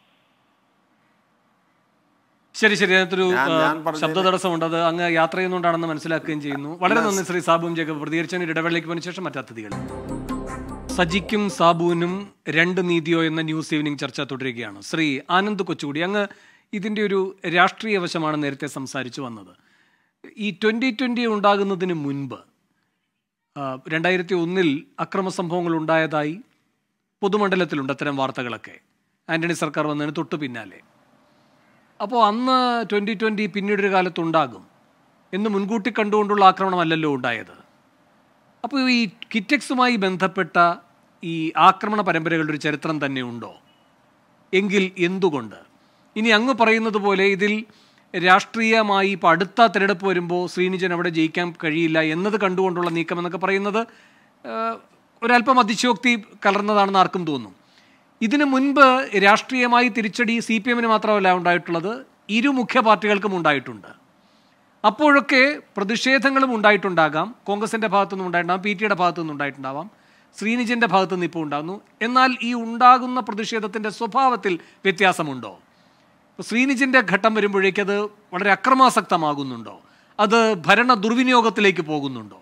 ശരി ശരി അതിനകത്തൊരു ഞാൻ- ആ, ഞാൻ പറഞ്ഞതിന് ശബ്ദ തടസ്സമുണ്ട് അത് അങ്ങ് യാത്ര ചെയ്യുന്നുണ്ടാണെന്ന് മനസ്സിലാക്കുകയും ചെയ്യുന്നു വളരെ നന്ദി ശ്രീ സാബുവും ജേക്കബ് പ്രതികരിച്ചതിന് ഇടവേളയ്ക്ക് പോയതിനു ശേഷം മറ്റതിഥികൾ സജിക്കും സാബുവിനും രണ്ട് നീതിയോ എന്ന ന്യൂസ് ഈവനിംഗ് ചർച്ച തുടരുകയാണ് ശ്രീ ആനന്ദ് കൊച്ചുകൂടി അങ്ങ് ഇതിൻ്റെ ഒരു രാഷ്ട്രീയ വശമാണ് നേരത്തെ സംസാരിച്ചു വന്നത് ഈ ട്വൻ്റി ട്വൻ്റി ഉണ്ടാകുന്നതിന് മുൻപ് ആ, രണ്ടായിരത്തി ഒന്നിൽ അക്രമ സംഭവങ്ങൾ ഉണ്ടായതായി പൊതുമണ്ഡലത്തിലുണ്ട് അത്തരം വാർത്തകളൊക്കെ ആന്റണി സർക്കാർ വന്നതിന് തൊട്ടു പിന്നാലെ അപ്പോൾ അന്ന് ട്വൻ്റി ട്വൻ്റി പിന്നീടൊരു കാലത്തുണ്ടാകും എന്ന് മുൻകൂട്ടി കണ്ടുകൊണ്ടുള്ള ആക്രമണമല്ലല്ലോ ഉണ്ടായത് അപ്പോൾ ഈ കിറ്റക്സുമായി ബന്ധപ്പെട്ട ഈ ആക്രമണ പരമ്പരകളുടെ ഒരു ചരിത്രം തന്നെ ഉണ്ടോ എങ്കിൽ എന്തുകൊണ്ട് ഇനി അങ്ങ് പറയുന്നത് പോലെ ഇതിൽ രാഷ്ട്രീയമായി ഇപ്പോൾ അടുത്ത തിരഞ്ഞെടുപ്പ് വരുമ്പോൾ ശ്രീനിജൻ അവിടെ ജയിക്കാൻ കഴിയില്ല എന്നത് കണ്ടുകൊണ്ടുള്ള നീക്കം എന്നൊക്കെ പറയുന്നത് ആ, ഒരല്പം അതിശയോക്തി കലർന്നതാണെന്ന് ആർക്കും തോന്നും ഇതിനു മുൻപ് രാഷ്ട്രീയമായി തിരിച്ചടി സി പി എമ്മിന് മാത്രമല്ല ഉണ്ടായിട്ടുള്ളത് ഇരു മുഖ്യ പാർട്ടികൾക്കും ഉണ്ടായിട്ടുണ്ട് അപ്പോഴൊക്കെ പ്രതിഷേധങ്ങളും ഉണ്ടായിട്ടുണ്ടാകാം കോൺഗ്രസിന്റെ ഭാഗത്തുനിന്നും ഉണ്ടായിട്ടുണ്ടാകാം പി ടിയുടെ ഭാഗത്തുനിന്നും ഉണ്ടായിട്ടുണ്ടാവാം ശ്രീനിജന്റെ ഭാഗത്തുനിന്ന് ഇപ്പോൾ ഉണ്ടാകുന്നു എന്നാൽ ഈ ഉണ്ടാകുന്ന പ്രതിഷേധത്തിന്റെ സ്വഭാവത്തിൽ വ്യത്യാസമുണ്ടോ ഇപ്പോൾ ശ്രീനിജിന്റെ ഘട്ടം വരുമ്പോഴേക്ക് അത് വളരെ അക്രമാസക്തമാകുന്നുണ്ടോ അത് ഭരണ ദുർവിനിയോഗത്തിലേക്ക് പോകുന്നുണ്ടോ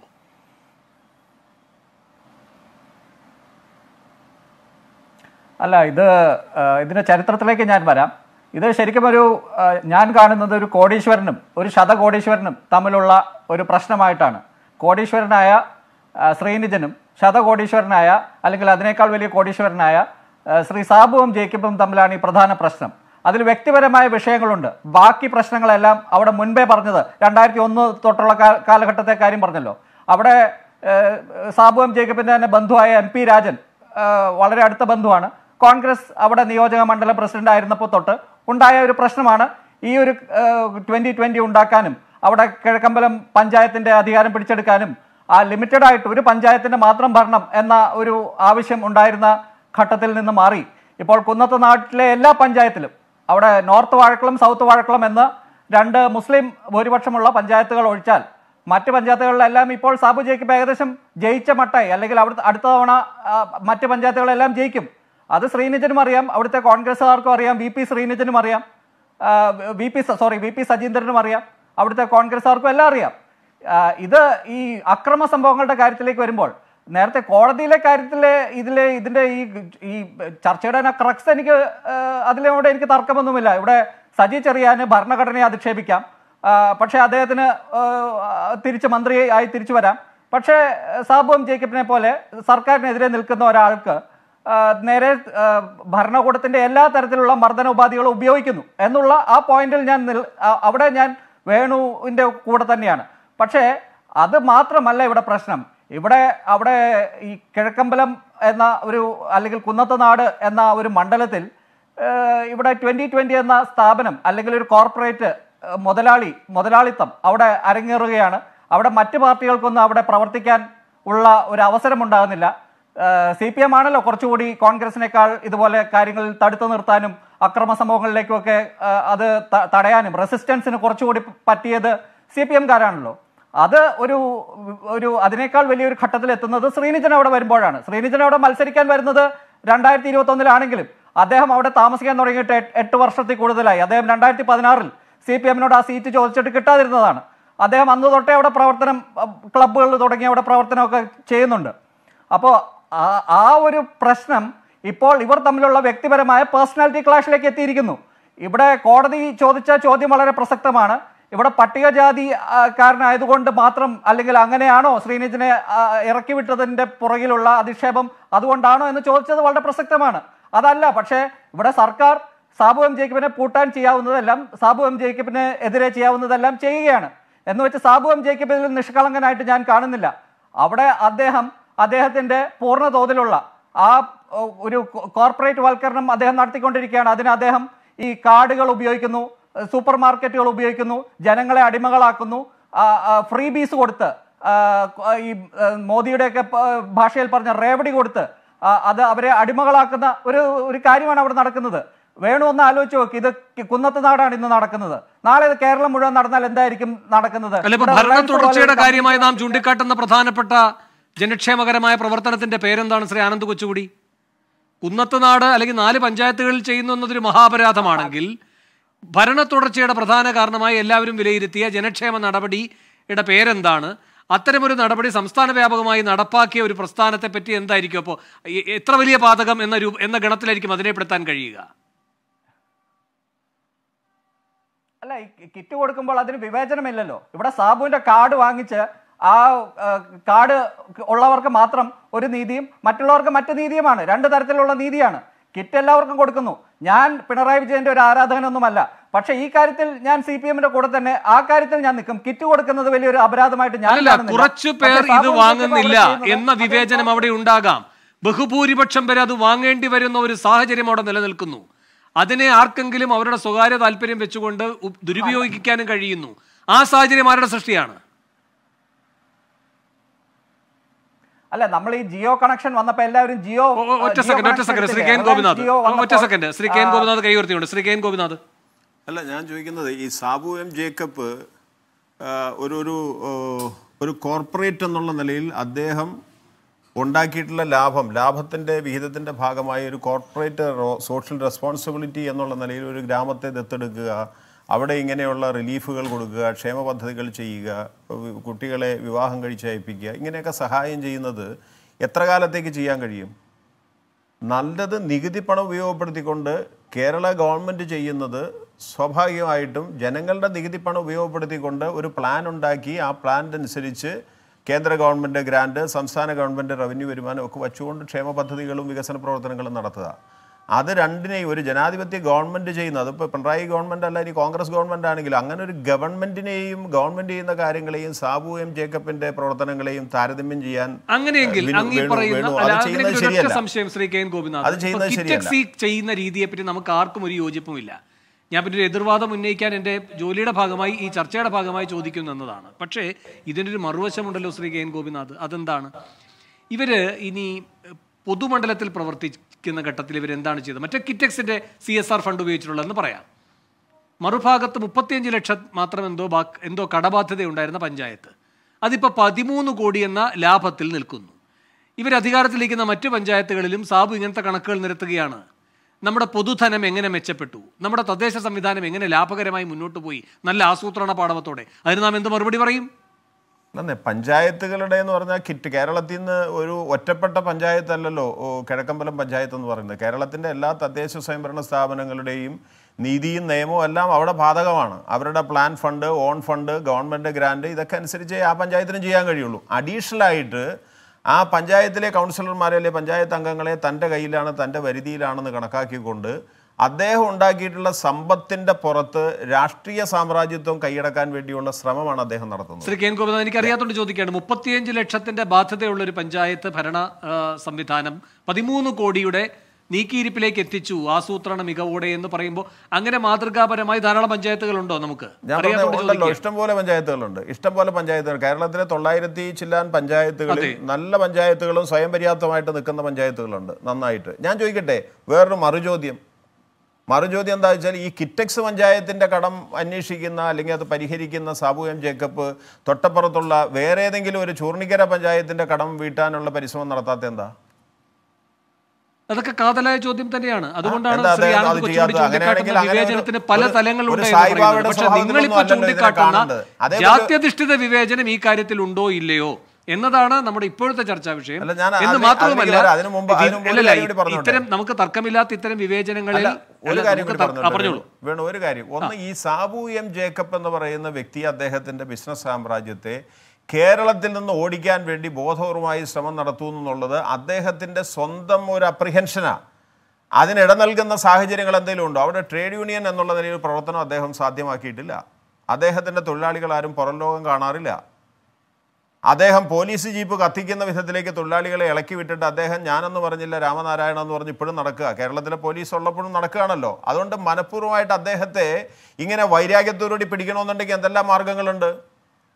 അല്ല ഇത് ആ, ഇതിന്റെ ചരിത്രത്തിലേക്ക് ഞാൻ വരാം ഇത് ശരിക്കും ഒരു ആ, ഞാൻ കാണുന്നത് ഒരു കോടീശ്വരനും ഒരു ശതകോടീശ്വരനും തമ്മിലുള്ള ഒരു പ്രശ്നമായിട്ടാണ് കോടീശ്വരനായ ആ, ശ്രീനിജനും ശതകോടീശ്വരനായ അല്ലെങ്കിൽ അതിനേക്കാൾ വലിയ കോടീശ്വരനായ ആ, ശ്രീ സാബുവും ജേക്കബും തമ്മിലാണ് ഈ പ്രധാന പ്രശ്നം അതിൽ വ്യക്തിപരമായ വിഷയങ്ങളുണ്ട് ബാക്കി പ്രശ്നങ്ങളെല്ലാം അവിടെ മുൻപേ പറഞ്ഞത് രണ്ടായിരത്തി ഒന്ന് തൊട്ടുള്ള കാ- കാലഘട്ടത്തെ കാര്യം പറഞ്ഞല്ലോ അവിടെ ഏഹ്, സാബുവും ജേക്കബിന്റെ തന്നെ ബന്ധുവായ എം പി രാജൻ ഏഹ്, വളരെ അടുത്ത ബന്ധുവാണ് കോൺഗ്രസ് അവിടെ നിയോജക മണ്ഡലം പ്രസിഡന്റ് ആയിരുന്നപ്പോൾ തൊട്ട് ഉണ്ടായ ഒരു പ്രശ്നമാണ് ഈ ഒരു ട്വന്റി ട്വന്റി ഉണ്ടാക്കാനും അവിടെ കിഴക്കമ്പലം പഞ്ചായത്തിന്റെ അധികാരം പിടിച്ചെടുക്കാനും ആ ലിമിറ്റഡ് ആയിട്ട് ഒരു പഞ്ചായത്തിന്റെ മാത്രം ഭരണം എന്ന ഒരു ആവശ്യം ഉണ്ടായിരുന്ന ഘട്ടത്തിൽ നിന്ന് മാറി ഇപ്പോൾ കുന്നത്ത് നാട്ടിലെ എല്ലാ പഞ്ചായത്തിലും അവിടെ നോർത്ത് വാഴക്കുളം സൗത്ത് വാഴക്കുളം എന്ന് രണ്ട് മുസ്ലിം ഭൂരിപക്ഷമുള്ള പഞ്ചായത്തുകൾ ഒഴിച്ചാൽ മറ്റ് പഞ്ചായത്തുകളിലെല്ലാം ഇപ്പോൾ സാബു ജയിക്കും ഏകദേശം ജയിച്ച മട്ടായി അല്ലെങ്കിൽ അവിടുത്തെ അടുത്ത തവണ ആ, മറ്റ് പഞ്ചായത്തുകളെല്ലാം ജയിക്കും അത് ശ്രീനിജനും അറിയാം അവിടുത്തെ കോൺഗ്രസ്സുകാർക്കും അറിയാം വി പി ശ്രീനിജനും അറിയാം V P sorry V P സജീന്ദ്രനും അറിയാം അവിടുത്തെ കോൺഗ്രസ്സുകാർക്കും എല്ലാം അറിയാം ആ, ഇത് ഈ അക്രമ സംഭവങ്ങളുടെ കാര്യത്തിലേക്ക് വരുമ്പോൾ നേരത്തെ കോടതിയിലെ കാര്യത്തിലെ ഇതിലെ ഇതിന്റെ ഈ ഈ ചർച്ചയുടെ ക്രക്സ് എനിക്ക് ആ, അതിലൂടെ എനിക്ക് തർക്കമൊന്നുമില്ല ഇവിടെ സജി ചെറിയാന് ഭരണഘടനയെ അധിക്ഷേപിക്കാം ആ, പക്ഷേ അദ്ദേഹത്തിന് ആ, തിരിച്ച് മന്ത്രി ആയി തിരിച്ചു വരാം പക്ഷേ സാബുവും ജേക്കബിനെ പോലെ സർക്കാരിനെതിരെ നിൽക്കുന്ന ഒരാൾക്ക് ആ, നേരെ ആ, ഭരണകൂടത്തിന്റെ എല്ലാ തരത്തിലുള്ള മർദ്ദന ഉപാധികളും ഉപയോഗിക്കുന്നു എന്നുള്ള ആ പോയിന്റിൽ ഞാൻ നിൽ- ആ- അവിടെ ഞാൻ വേണുവിന്റെ കൂടെ തന്നെയാണ് പക്ഷേ അത് മാത്രമല്ല ഇവിടെ പ്രശ്നം ഇവിടെ അവിടെ ഈ കിഴക്കമ്പലം എന്ന ഒരു അല്ലെങ്കിൽ കുന്നത്ത് നാട് എന്ന ഒരു മണ്ഡലത്തിൽ ഏഹ്, ഇവിടെ ട്വന്റി ട്വന്റി എന്ന സ്ഥാപനം അല്ലെങ്കിൽ ഒരു കോർപ്പറേറ്റ് ഏഹ്, മുതലാളി മുതലാളിത്തം അവിടെ അരങ്ങേറുകയാണ് അവിടെ മറ്റു പാർട്ടികൾക്കൊന്നും അവിടെ പ്രവർത്തിക്കാൻ ഉള്ള ഒരു അവസരം ഉണ്ടാകുന്നില്ല സി പി എം ആണല്ലോ കുറച്ചുകൂടി കോൺഗ്രസിനേക്കാൾ ഇതുപോലെ കാര്യങ്ങളിൽ തടുത്തു നിർത്താനും അക്രമ സംഭവങ്ങളിലേക്കുമൊക്കെ ആ, അത് ത- തടയാനും റെസിസ്റ്റൻസിന് കുറച്ചുകൂടി പറ്റിയത് സി പി എംകാരാണല്ലോ അത് ഒരു ഒരു അതിനേക്കാൾ വലിയൊരു ഘട്ടത്തിൽ എത്തുന്നത് ശ്രീനിജൻ അവിടെ വരുമ്പോഴാണ് ശ്രീനിജൻ അവിടെ മത്സരിക്കാൻ വരുന്നത് രണ്ടായിരത്തി ഇരുപത്തി ഒന്നിലാണെങ്കിലും അദ്ദേഹം അവിടെ താമസിക്കാൻ തുടങ്ങിയിട്ട് എട്ട് എട്ട് വർഷത്തിൽ കൂടുതലായി അദ്ദേഹം രണ്ടായിരത്തി പതിനാറിൽ സി പി എമ്മിനോട് ആ സീറ്റ് ചോദിച്ചിട്ട് കിട്ടാതിരുന്നതാണ് അദ്ദേഹം അന്ന് തൊട്ടേ അവിടെ പ്രവർത്തനം ക്ലബ്ബുകൾ തുടങ്ങി അവിടെ പ്രവർത്തനമൊക്കെ ചെയ്യുന്നുണ്ട് അപ്പോൾ ആ- ആ ഒരു പ്രശ്നം ഇപ്പോൾ ഇവർ തമ്മിലുള്ള വ്യക്തിപരമായ പേഴ്സണാലിറ്റി ക്ലാഷിലേക്ക് എത്തിയിരിക്കുന്നു ഇവിടെ കോടതി ചോദിച്ച ചോദ്യം വളരെ പ്രസക്തമാണ് ഇവിടെ പട്ടികജാതി ആ, കാരനായതുകൊണ്ട് മാത്രം അല്ലെങ്കിൽ അങ്ങനെയാണോ ശ്രീനിജിനെ ആ, ഇറക്കി വിട്ടതിന്റെ പുറകിലുള്ള അധിക്ഷേപം അതുകൊണ്ടാണോ എന്ന് ചോദിച്ചത് വളരെ പ്രസക്തമാണ് അതല്ല പക്ഷേ ഇവിടെ സർക്കാർ സാബു എം ജേക്കബിനെ പൂട്ടാൻ ചെയ്യാവുന്നതെല്ലാം സാബു എം ജേക്കബിന് എതിരെ ചെയ്യാവുന്നതെല്ലാം ചെയ്യുകയാണ് എന്ന് വെച്ച് സാബു എം ജേക്കബിൽ നിഷ്കളങ്കനായിട്ട് ഞാൻ കാണുന്നില്ല അവിടെ അദ്ദേഹം അദ്ദേഹത്തിന്റെ പൂർണ്ണ തോതിലുള്ള ആ ഓ, ഒരു കോ- കോർപ്പറേറ്റ് വൽക്കരണം അദ്ദേഹം നടത്തിക്കൊണ്ടിരിക്കുകയാണ് അതിന് അദ്ദേഹം ഈ കാർഡുകൾ ഉപയോഗിക്കുന്നു സൂപ്പർ മാർക്കറ്റുകൾ ഉപയോഗിക്കുന്നു ജനങ്ങളെ അടിമകളാക്കുന്നു ഫ്രീ ബീസ് കൊടുത്ത് ആ, ഈ ആ, മോദിയുടെയൊക്കെ പ- ഭാഷയിൽ പറഞ്ഞ റേവടി കൊടുത്ത് ആ, അത് അവരെ അടിമകളാക്കുന്ന ഒരു ഒരു കാര്യമാണ് അവിടെ നടക്കുന്നത് വേണു ഒന്ന് ആലോചിച്ച് നോക്ക് ഇത് കുന്നത്ത് നാടാണ് ഇന്ന് നടക്കുന്നത് നാളെ ഇത് കേരളം മുഴുവൻ നടന്നാൽ എന്തായിരിക്കും നടക്കുന്നത് അല്ല ഇപ്പൊ ഇവിടെ ഭരണ റിലയൻസ് പോലെ തുടർച്ചയുടെ ഒരു കാര്യമായി നാം ചൂണ്ടിക്കാട്ടുന്ന പ്രധാനപ്പെട്ട ജനക്ഷേമകരമായ പ്രവർത്തനത്തിന്റെ പേരെന്താണ് ശ്രീ ആനന്ദ് കൊച്ചുകുടി കുന്നത്തുനാട് അല്ലെങ്കിൽ നാല് പഞ്ചായത്തുകളിൽ ചെയ്യുന്നു എന്നതൊരു മഹാപരാധമാണെങ്കിൽ ഭരണ തുടർച്ചയുടെ പ്രധാന കാരണമായി എല്ലാവരും വിലയിരുത്തിയ ജനക്ഷേമ നടപടിയുടെ പേരെന്താണ് അത്തരമൊരു നടപടി സംസ്ഥാന വ്യാപകമായി നടപ്പാക്കിയ ഒരു പ്രസ്ഥാനത്തെ പറ്റി എന്തായിരിക്കും അപ്പോൾ എത്ര വലിയ പാതകം എന്ന രൂപ എന്ന ഗണത്തിലായിരിക്കും അതിനെ പെടുത്താൻ കഴിയുക അല്ല ഈ കിറ്റ് കൊടുക്കുമ്പോൾ അതിന് വിവേചനമില്ലല്ലോ ഇവിടെ സാബുവിന്റെ കാർഡ് വാങ്ങിച്ച് ആ ആ, കാർഡ് ഉള്ളവർക്ക് മാത്രം ഒരു നീതിയും മറ്റുള്ളവർക്ക് മറ്റു നീതിയുമാണ് രണ്ട് തരത്തിലുള്ള നീതിയാണ് കിറ്റ് എല്ലാവർക്കും കൊടുക്കുന്നു ഞാൻ പിണറായി വിജയന്റെ ഒരു ആരാധകനൊന്നുമല്ല പക്ഷെ ഈ കാര്യത്തിൽ ഞാൻ സി പി എമ്മിന്റെ കൂടെ തന്നെ ആ കാര്യത്തിൽ ഞാൻ നിൽക്കും കിറ്റ് കൊടുക്കുന്നത് വലിയൊരു അപരാധമായിട്ട് ഞാൻ അല്ല കാണുന്നില്ല. കുറച്ചു പക്ഷേ പേർ ഇത് സാബു വാങ്ങുന്നില്ല അവിടെ ചെയ്യുന്നത് എന്ന വിവേചനം അവിടെ ഉണ്ടാകാം ബഹുഭൂരിപക്ഷം പേര് അത് വാങ്ങേണ്ടി വരുന്ന ഒരു സാഹചര്യം അവിടെ നിലനിൽക്കുന്നു അതിനെ ആർക്കെങ്കിലും അവരുടെ സ്വകാര്യ താല്പര്യം വെച്ചുകൊണ്ട് ഉ- ദുരുപയോഗിക്കാനും കഴിയുന്നു ആ സാഹചര്യം ആരുടെ സൃഷ്ടിയാണ് അല്ല നമ്മൾ ഈ ജിയോ കണക്ഷൻ വന്നപ്പോ എല്ലാവരും ജിയോ ഒ- ഒ- ഒറ്റ ജിയോ സെക്കൻഡ് ഒറ്റ കണക്ഷൻ സെക്കൻഡ് ശ്രീ എടുത്തില്ലേ? കെ എൻ റിലയൻസ് ഗോപിനാഥ് ജിയോ ഒറ്റ വന്നപ്പോൾ, സെക്കൻഡ് ശ്രീ കെ എൻ ആ, ഗോപിനാഥ് കൈ ഉയർത്തിയുണ്ട് ശ്രീ കെ എൻ ഗോപിനാഥ് അല്ല ഞാൻ ചോദിക്കുന്നത് ഈ സാബു എം ജേക്കബ് ആ, ഒരു ഒരു ഓ, ഒരു കോർപ്പറേറ്റ് എന്നുള്ള നിലയിൽ അദ്ദേഹം ഉണ്ടാക്കിയിട്ടുള്ള ലാഭം ലാഭത്തിൻ്റെ വിഹിതത്തിൻ്റെ ഭാഗമായി ഒരു കോർപ്പറേറ്റ് സോഷ്യൽ റെസ്പോൺസിബിലിറ്റി എന്നുള്ള നിലയിൽ ഒരു ഗ്രാമത്തെ ദത്തെടുക്കുക അവിടെ ഇങ്ങനെയുള്ള റിലീഫുകൾ കൊടുക്കുക ക്ഷേമ പദ്ധതികൾ ചെയ്യുക വി- കുട്ടികളെ വിവാഹം കഴിച്ചയപ്പിക്കുക ഇങ്ങനെയൊക്കെ സഹായം ചെയ്യുന്നത് എത്ര കാലത്തേക്ക് ചെയ്യാൻ കഴിയും നല്ലത് നികുതി പണം ഉപയോഗപ്പെടുത്തിക്കൊണ്ട് കേരള ഗവൺമെൻറ് ചെയ്യുന്നത് സ്വാഭാവികമായിട്ടും ജനങ്ങളുടെ നികുതി പണം ഉപയോഗപ്പെടുത്തിക്കൊണ്ട് ഒരു പ്ലാൻ ഉണ്ടാക്കി ആ പ്ലാൻ അനുസരിച്ച് കേന്ദ്ര ഗവൺമെൻറ് ഗ്രാൻഡ് സംസ്ഥാന ഗവൺമെൻറ് റവന്യൂ വരുമാനം ഒക്കെ വച്ചുകൊണ്ട് ക്ഷേമ പദ്ധതികളും വികസന പ്രവർത്തനങ്ങളും നടത്തുക അത് രണ്ടിനെയും ഒരു ജനാധിപത്യ ഗവൺമെൻറ് ചെയ്യുന്നത് അതിപ്പോൾ പിണറായി ഗവൺമെൻറ് അല്ല ഇനി കോൺഗ്രസ് ഗവൺമെൻറ് ആണെങ്കിലും അങ്ങനെ ഒരു ഗവൺമെൻറ്റിനെയും ഗവൺമെൻറ് ചെയ്യുന്ന കാര്യങ്ങളെയും സാബു എം ജേക്കബിൻ്റെ പ്രവർത്തനങ്ങളെയും താരതമ്യം ചെയ്യാൻ അങ്ങനെയെങ്കിൽ വിനു- അങ്ങ് ഈ വേണു- പറയുന്ന വേണു, അല്ല, അത് അതിനെങ്കിലും ചെയ്യുന്നത് ഒരൊറ്റ ശരിയല്ല സംശയം ശ്രീ കെ എൻ ഗോപിനാഥ് അത് ചെയ്യുന്നത് ഇപ്പൊ ശരിയല്ല. കിറ്റക്സി ചെയ്യുന്ന രീതിയെ പറ്റി നമുക്ക് ആർക്കും ഒരു യോജിപ്പുമില്ല ഞാൻ പിന്നെ ഒരു എതിർവാദം ഉന്നയിക്കാൻ എൻ്റെ ജോലിയുടെ ഭാഗമായി ഈ ചർച്ചയുടെ ഭാഗമായി ചോദിക്കുന്നു എന്നതാണ് പക്ഷേ ഇതിനൊരു മറുവശമുണ്ടല്ലോ ശ്രീ കെ എൻ ഗോപിനാഥ് അതെന്താണ് ഇവര് ഇനി എഹ്, പൊതുമണ്ഡലത്തിൽ പ്രവർത്തിക്കുന്ന ഘട്ടത്തിൽ ഇവർ എന്താണ് ചെയ്തത് മറ്റേ കിറ്റക്സിന്റെ സി എസ് ആർ ഫണ്ട് ഉപയോഗിച്ചിട്ടുള്ളതെന്ന് പറയാം മറുഭാഗത്ത് മുപ്പത്തിയഞ്ച് ലക്ഷം മാത്രം എന്തോ ബാക്ക് എന്തോ കടബാധ്യതയുണ്ടായിരുന്ന പഞ്ചായത്ത് അതിപ്പോൾ പതിമൂന്ന് കോടി എന്ന ലാഭത്തിൽ നിൽക്കുന്നു ഇവർ അധികാരത്തിലിരിക്കുന്ന മറ്റു പഞ്ചായത്തുകളിലും സാബു ഇങ്ങനത്തെ കണക്കുകൾ നിരത്തുകയാണ് നമ്മുടെ പൊതുധനം എങ്ങനെ മെച്ചപ്പെട്ടു നമ്മുടെ തദ്ദേശ സംവിധാനം എങ്ങനെ ലാഭകരമായി മുന്നോട്ട് പോയി നല്ല ആസൂത്രണ പാടവത്തോടെ അതിന് നാം എന്ത് മറുപടി പറയും അല്ലെന്നേ പഞ്ചായത്തുകളുടെ എന്ന് പറഞ്ഞാൽ കിറ്റ് കേരളത്തിൽ നിന്ന് ഒരു ഒറ്റപ്പെട്ട പഞ്ചായത്തല്ലല്ലോ ഓ, കിഴക്കമ്പലം പഞ്ചായത്ത് എന്ന് പറയുന്നത് കേരളത്തിൻ്റെ എല്ലാ തദ്ദേശ സ്വയംഭരണ സ്ഥാപനങ്ങളുടെയും നീതിയും നിയമവും എല്ലാം അവിടെ ബാധകമാണ് അവരുടെ plan fund own fund government grant ഇതൊക്കെ അനുസരിച്ച് ആ പഞ്ചായത്തിനും ചെയ്യാൻ കഴിയുള്ളൂ അഡീഷണൽ ആയിട്ട് ആ പഞ്ചായത്തിലെ കൗൺസിലർമാരെ അല്ലെ പഞ്ചായത്ത് അംഗങ്ങളെ തൻ്റെ കയ്യിലാണ് തൻ്റെ വരുതിയിലാണെന്ന് കണക്കാക്കിക്കൊണ്ട് അദ്ദേഹം ഉണ്ടാക്കിയിട്ടുള്ള സമ്പത്തിൻ്റെ പുറത്ത് രാഷ്ട്രീയ സാമ്രാജ്യത്വം കൈയടക്കാൻ വേണ്ടിയുള്ള ശ്രമമാണ് അദ്ദേഹം നടത്തുന്നത് ശ്രീ കെ എൻ ഗോപിനാഥ് എനിക്ക് അറിയാത്തോണ്ട് ചോദിക്കുകയാണ് മുപ്പത്തിയഞ്ച് ലക്ഷത്തിന്റെ ബാധ്യതയുള്ള ഒരു പഞ്ചായത്ത് ഭരണ ആ, സംവിധാനം പതിമൂന്ന് കോടിയുടെ നീക്കിയിരിപ്പിലേക്ക് എത്തിച്ചു ആസൂത്രണ മികവോടെ എന്ന് പറയുമ്പോൾ അങ്ങനെ മാതൃകാപരമായി ധാരാളം പഞ്ചായത്തുകളുണ്ടോ നമുക്ക് ഞാൻ അറിയാത്തോണ്ട് പറഞ്ഞ ഉണ്ടല്ലോ ചോദിക്കുകയാണ്. ഇഷ്ടംപോലെ പഞ്ചായത്തുകളുണ്ട് ഇഷ്ടംപോലെ പഞ്ചായത്തുകൾ കേരളത്തിലെ തൊള്ളായിരത്തി ചില്ലാൻ പഞ്ചായത്തുകളിൽ നല്ല പഞ്ചായത്തുകളും സ്വയം പര്യാപ്തമായിട്ട് നിൽക്കുന്ന പഞ്ചായത്തുകളുണ്ട് നന്നായിട്ട് ഞാൻ ചോദിക്കട്ടെ വേറൊരു മറുചോദ്യം മറുചോദ്യം എന്താ വെച്ചാൽ ഈ കിറ്റക്സ് പഞ്ചായത്തിന്റെ കടം അന്വേഷിക്കുന്ന അല്ലെങ്കിൽ അത് പരിഹരിക്കുന്ന സാബു എം ജേക്കബ് തൊട്ടപ്പുറത്തുള്ള വേറെ ഏതെങ്കിലും ഒരു ചൂർണിക്കര പഞ്ചായത്തിന്റെ കടം വീട്ടാനുള്ള പരിശ്രമം നടത്താത്ത എന്താ അതൊക്കെ കാതലായ ചോദ്യം തന്നെയാണ് അതുകൊണ്ടാണ് എന്താ ശ്രീ അദ്ദേഹം ആനന്ദ് അത് കൊച്ചുകൂടി ചെയ്യാത്തത്? അങ്ങനെയാണെങ്കിൽ ചൂണ്ടിക്കാട്ടുന്ന അങ്ങനെ ഒരു- വിവേചനത്തിന് പല ഒരു- തലങ്ങളുണ്ട് ഒരു എന്ന് സായിബാബയുടെ പറയുന്നത്. പക്ഷെ സ്വഭാവത്തിലൊന്നും നിങ്ങളിപ്പോ അല്ലല്ലോ ഇതിനെ ചൂണ്ടിക്കാട്ടുന്ന കാണേണ്ടത്. അതേപോലെ- ജാത്യധിഷ്ഠിത വിവേചനം ഈ കാര്യത്തിൽ ഉണ്ടോ ഇല്ലയോ എന്നതാണ് നമ്മുടെ ഇപ്പോഴത്തെ ചർച്ചാ വിഷയം അല്ല, ഞാൻ എന്ന് അതിന് മാത്രവുമല്ല അതിലേക്ക് വരാം. അതിന് മുമ്പ്- അതിന് മുമ്പ് ഒരു അല്ലല്ല, കാര്യം കൂടി പറഞ്ഞോട്ടെ. ഇത്തരം നമുക്ക് തർക്കമില്ലാത്ത ഇത്തരം വിവേചനങ്ങളിൽ അല്ല, ഒരു അല്ല, കാര്യം നമുക്ക് കൂടി തർക്ക- ആ, പറഞ്ഞോട്ടെ. പറഞ്ഞോളൂ വേണു ഒരു കാര്യം ഒന്ന് ഈ സാബു എം ജേക്കബ് എന്ന് പറയുന്ന വ്യക്തി അദ്ദേഹത്തിന്റെ ബിസിനസ് സാമ്രാജ്യത്തെ കേരളത്തിൽ നിന്ന് ഓടിക്കാൻ വേണ്ടി ബോധപൂർവമായി ശ്രമം നടത്തുന്നു എന്നുള്ളത് അദ്ദേഹത്തിന്റെ സ്വന്തം ഒരു അപ്രിഹെൻഷനാണ് അതിനിട നൽകുന്ന സാഹചര്യങ്ങൾ എന്തെങ്കിലും ഉണ്ടോ അവിടെ ട്രേഡ് യൂണിയൻ എന്നുള്ള നിലയിൽ പ്രവർത്തനം അദ്ദേഹം സാധ്യമാക്കിയിട്ടില്ല അദ്ദേഹത്തിന്റെ തൊഴിലാളികൾ ആരും പുറം ലോകം കാണാറില്ല അദ്ദേഹം പോലീസ് ജീപ്പ് കത്തിക്കുന്ന വിധത്തിലേക്ക് തൊഴിലാളികളെ ഇളക്കി വിട്ടിട്ട് അദ്ദേഹം ഞാനെന്ന് പറഞ്ഞില്ല രാമനാരായണ എന്ന് പറഞ്ഞ് ഇപ്പോഴും നടക്കുക കേരളത്തിലെ പോലീസ് ഉള്ളപ്പോഴും നടക്കുകയാണല്ലോ അതുകൊണ്ട് മനഃപൂർവ്വമായിട്ട് അദ്ദേഹത്തെ ഇങ്ങനെ വൈരാഗ്യത്തോടുകൂടി പിടിക്കണമെന്നുണ്ടെങ്കിൽ എന്തെല്ലാം മാർഗങ്ങളുണ്ട്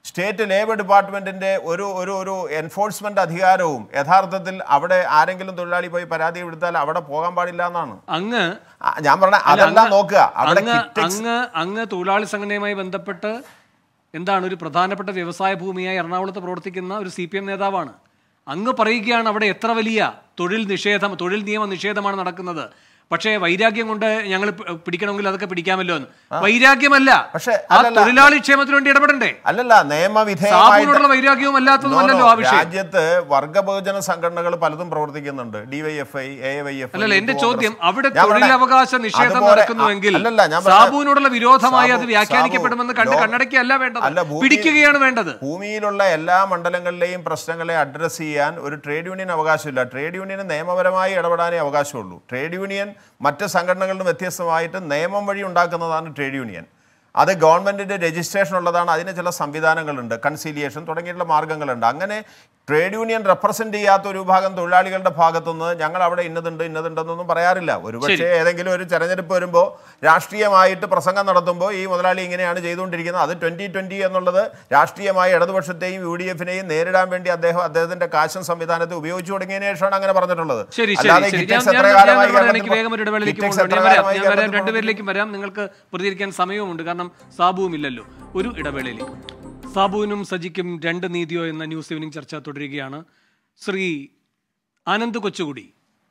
സ്റ്റേറ്റ് ലേബർ ഡിപ്പാർട്ട്മെന്റിന്റെ ഒരു ഒരു ഒരു എൻഫോഴ്സ്മെന്റ് അധികാരവും യഥാർത്ഥത്തിൽ അവിടെ ആരെങ്കിലും തൊഴിലാളി പോയി പരാതി എടുത്താൽ അവിടെ പോകാൻ പാടില്ല എന്നാണ് അങ്ങ് ആ, ഞാൻ പറഞ്ഞ അല്ല, അതെല്ലാം അങ്ങ് നോക്കുക അവിടെ അങ്ങ് കിറ്റക്സ് അങ്ങ് അങ്ങ് തൊഴിലാളി സംഘടനയുമായി ബന്ധപ്പെട്ട് എന്താണ് ഒരു പ്രധാനപ്പെട്ട വ്യവസായ ഭൂമിയായി എറണാകുളത്ത് പ്രവർത്തിക്കുന്ന ഒരു സി പി എം നേതാവാണ് അങ്ങ് പറയുകയാണ് അവിടെ എത്ര വലിയ തൊഴിൽ നിഷേധം തൊഴിൽ നിയമ നിഷേധമാണ് നടക്കുന്നത് പക്ഷേ വൈരാഗ്യം കൊണ്ട് ഞങ്ങൾ പി- പിടിക്കണമെങ്കിൽ അതൊക്കെ പിടിക്കാമല്ലോ എന്ന് വൈരാഗ്യമല്ല പക്ഷേ, ആ അല്ലല്ല. തൊഴിലാളി ക്ഷേമത്തിന് വേണ്ടി ഇടപെടണ്ടേ അല്ലല്ല സാബുവിനോടുള്ള നിയമവിധേയമായിട്ട് വൈരാഗ്യവും No, അല്ലാത്തതുമല്ലല്ലോ no. ആ വിഷയം രാജ്യത്ത് വർഗബഹുജന സംഘടനകൾ പലതും പ്രവർത്തിക്കുന്നുണ്ട് ഡിവൈഎഫ്ഐ എ വൈ എഫ് അല്ലല്ല എന്റെ ചോദ്യം അവിടെ തൊഴിലവകാശ നിഷേധം നടക്കുന്നുവെങ്കിൽ അല്ലല്ല ഞാൻ പറഞ്ഞ- സാബുവിനോടുള്ള വിരോധമായി അത് സാബു- വ്യാഖ്യാനിക്കപ്പെടുമെന്ന് കണ്ട് സാബു- കണ്ണടയ്ക്കല്ല അല്ല, വേണ്ടത് ഭൂമി- പിടിക്കുകയാണ് വേണ്ടത് ഭൂമിയിലുള്ള എല്ലാ മണ്ഡലങ്ങളിലെയും പ്രശ്നങ്ങളെ അഡ്രസ്സ് ചെയ്യാൻ ഒരു ട്രേഡ് യൂണിയൻ അവകാശമില്ല ട്രേഡ് യൂണിയന് നിയമപരമായി ഇടപെടാനേ അവകാശമുള്ളൂ ട്രേഡ് യൂണിയൻ മറ്റ് സംഘടനകളിലും വ്യത്യസ്തമായിട്ട് നിയമം വഴി ഉണ്ടാക്കുന്നതാണ് ട്രേഡ് യൂണിയൻ അത് ഗവൺമെന്റിന്റെ രജിസ്ട്രേഷൻ ഉള്ളതാണ് അതിന് ചില സംവിധാനങ്ങളുണ്ട് കൺസീലിയേഷൻ തുടങ്ങിയിട്ടുള്ള മാർഗങ്ങളുണ്ട് അങ്ങനെ ട്രേഡ് യൂണിയൻ റെപ്രസെന്റ് ചെയ്യാത്ത ഒരു വിഭാഗം തൊഴിലാളികളുടെ ഭാഗത്തുനിന്ന് ഞങ്ങൾ അവിടെ ഇന്നതുണ്ട് ഇന്നതുണ്ടെന്നൊന്നും പറയാറില്ല ഒരുപക്ഷെ ഏതെങ്കിലും ഒരു തെരഞ്ഞെടുപ്പ് വരുമ്പോൾ രാഷ്ട്രീയമായിട്ട് പ്രസംഗം നടത്തുമ്പോൾ ഈ മുതലാളി ഇങ്ങനെയാണ് ചെയ്തുകൊണ്ടിരിക്കുന്നത് അത് ട്വന്റി ട്വന്റി എന്നുള്ളത് രാഷ്ട്രീയമായി ഇടതുപക്ഷത്തെയും യു ഡി എഫിനെയും നേരിടാൻ വേണ്ടി അദ്ദേഹം അദ്ദേഹത്തിന്റെ കാശൻ സംവിധാനത്തെ ഉപയോഗിച്ചു തുടങ്ങിയതിനു ശേഷമാണ് അങ്ങനെ പറഞ്ഞിട്ടുള്ളത് ശരി ശരി അല്ലാതെ ശരി കിറ്റക്സ് ഞാൻ- എത്ര ഞാൻ- കാലമായി ഞാൻ കേരളത്തിൽ എനിക്ക് വേഗം ഒരു ഇടവേളയിലേക്ക് കിറ്റക്സ് പോകുന്നുണ്ട്. എത്ര ഞാൻ വരാം കാലമായി ഞാൻ വരാം കേരളത്തിൽ രണ്ടുപേരിലേക്കും വരാം നിങ്ങൾക്ക് പ്രതികരിക്കാൻ സമയവുമുണ്ട് കാരണം സാബുവും ഇല്ലല്ലോ ഒരു ഇടവേളയിലേക്ക് സാബുവിനും സജിക്കും രണ്ട് നീതിയോ എന്ന ന്യൂസ് ഈവനിംഗ് ചർച്ച തുടരുകയാണ് ശ്രീ ആനന്ദ് കൊച്ചുകുടി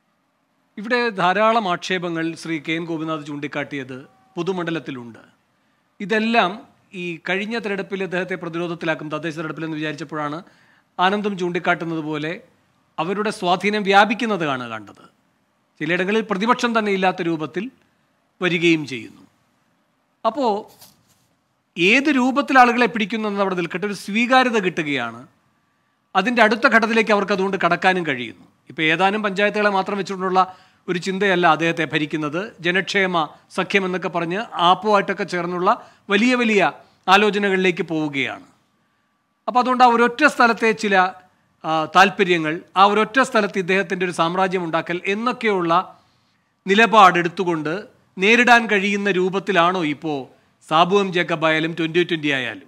ഇവിടെ ധാരാളം ആക്ഷേപങ്ങൾ ശ്രീ കെ എൻ ഗോപിനാഥ് ചൂണ്ടിക്കാട്ടിയത് പൊതുമണ്ഡലത്തിലുണ്ട് ഇതെല്ലാം ഈ കഴിഞ്ഞ തെരഞ്ഞെടുപ്പിൽ അദ്ദേഹത്തെ പ്രതിരോധത്തിലാക്കും തദ്ദേശ തെരഞ്ഞെടുപ്പിൽ എന്ന് വിചാരിച്ചപ്പോഴാണ് ആനന്ദം ചൂണ്ടിക്കാട്ടുന്നത് പോലെ അവരുടെ സ്വാധീനം വ്യാപിക്കുന്നത് കാണുക കണ്ടത് ചിലയിടങ്ങളിൽ പ്രതിപക്ഷം തന്നെ ഇല്ലാത്ത രൂപത്തിൽ വരികയും ചെയ്യുന്നു അപ്പോൾ ഏത് രൂപത്തിൽ ആളുകളെ പിടിക്കുന്നു അവിടെ നിൽക്കട്ടെ ഒരു സ്വീകാര്യത കിട്ടുകയാണ് അതിൻ്റെ അടുത്ത ഘട്ടത്തിലേക്ക് അവർക്ക് അതുകൊണ്ട് കടക്കാനും കഴിയുന്നു ഇപ്പോൾ ഏതാനും പഞ്ചായത്തുകളെ മാത്രം വെച്ചുകൊണ്ടുള്ള ഒരു ചിന്തയല്ല അദ്ദേഹത്തെ ഭരിക്കുന്നത് ജനക്ഷേമ സഖ്യം എന്നൊക്കെ പറഞ്ഞ് ആപ്പുമായിട്ടൊക്കെ ചേർന്നുള്ള വലിയ വലിയ ആലോചനകളിലേക്ക് പോവുകയാണ് അപ്പോൾ അതുകൊണ്ട് ആ ഒരൊറ്റ സ്ഥലത്തെ ചില ആ, താല്പര്യങ്ങൾ ആ ഒരൊറ്റ സ്ഥലത്ത് ഇദ്ദേഹത്തിൻ്റെ ഒരു സാമ്രാജ്യം ഉണ്ടാക്കൽ എന്നൊക്കെയുള്ള നിലപാടെടുത്തുകൊണ്ട് നേരിടാൻ കഴിയുന്ന രൂപത്തിലാണോ ഇപ്പോൾ സാബു എം ജേക്കബ് ആയാലും ട്വൻ്റി ട്വൻ്റി ആയാലും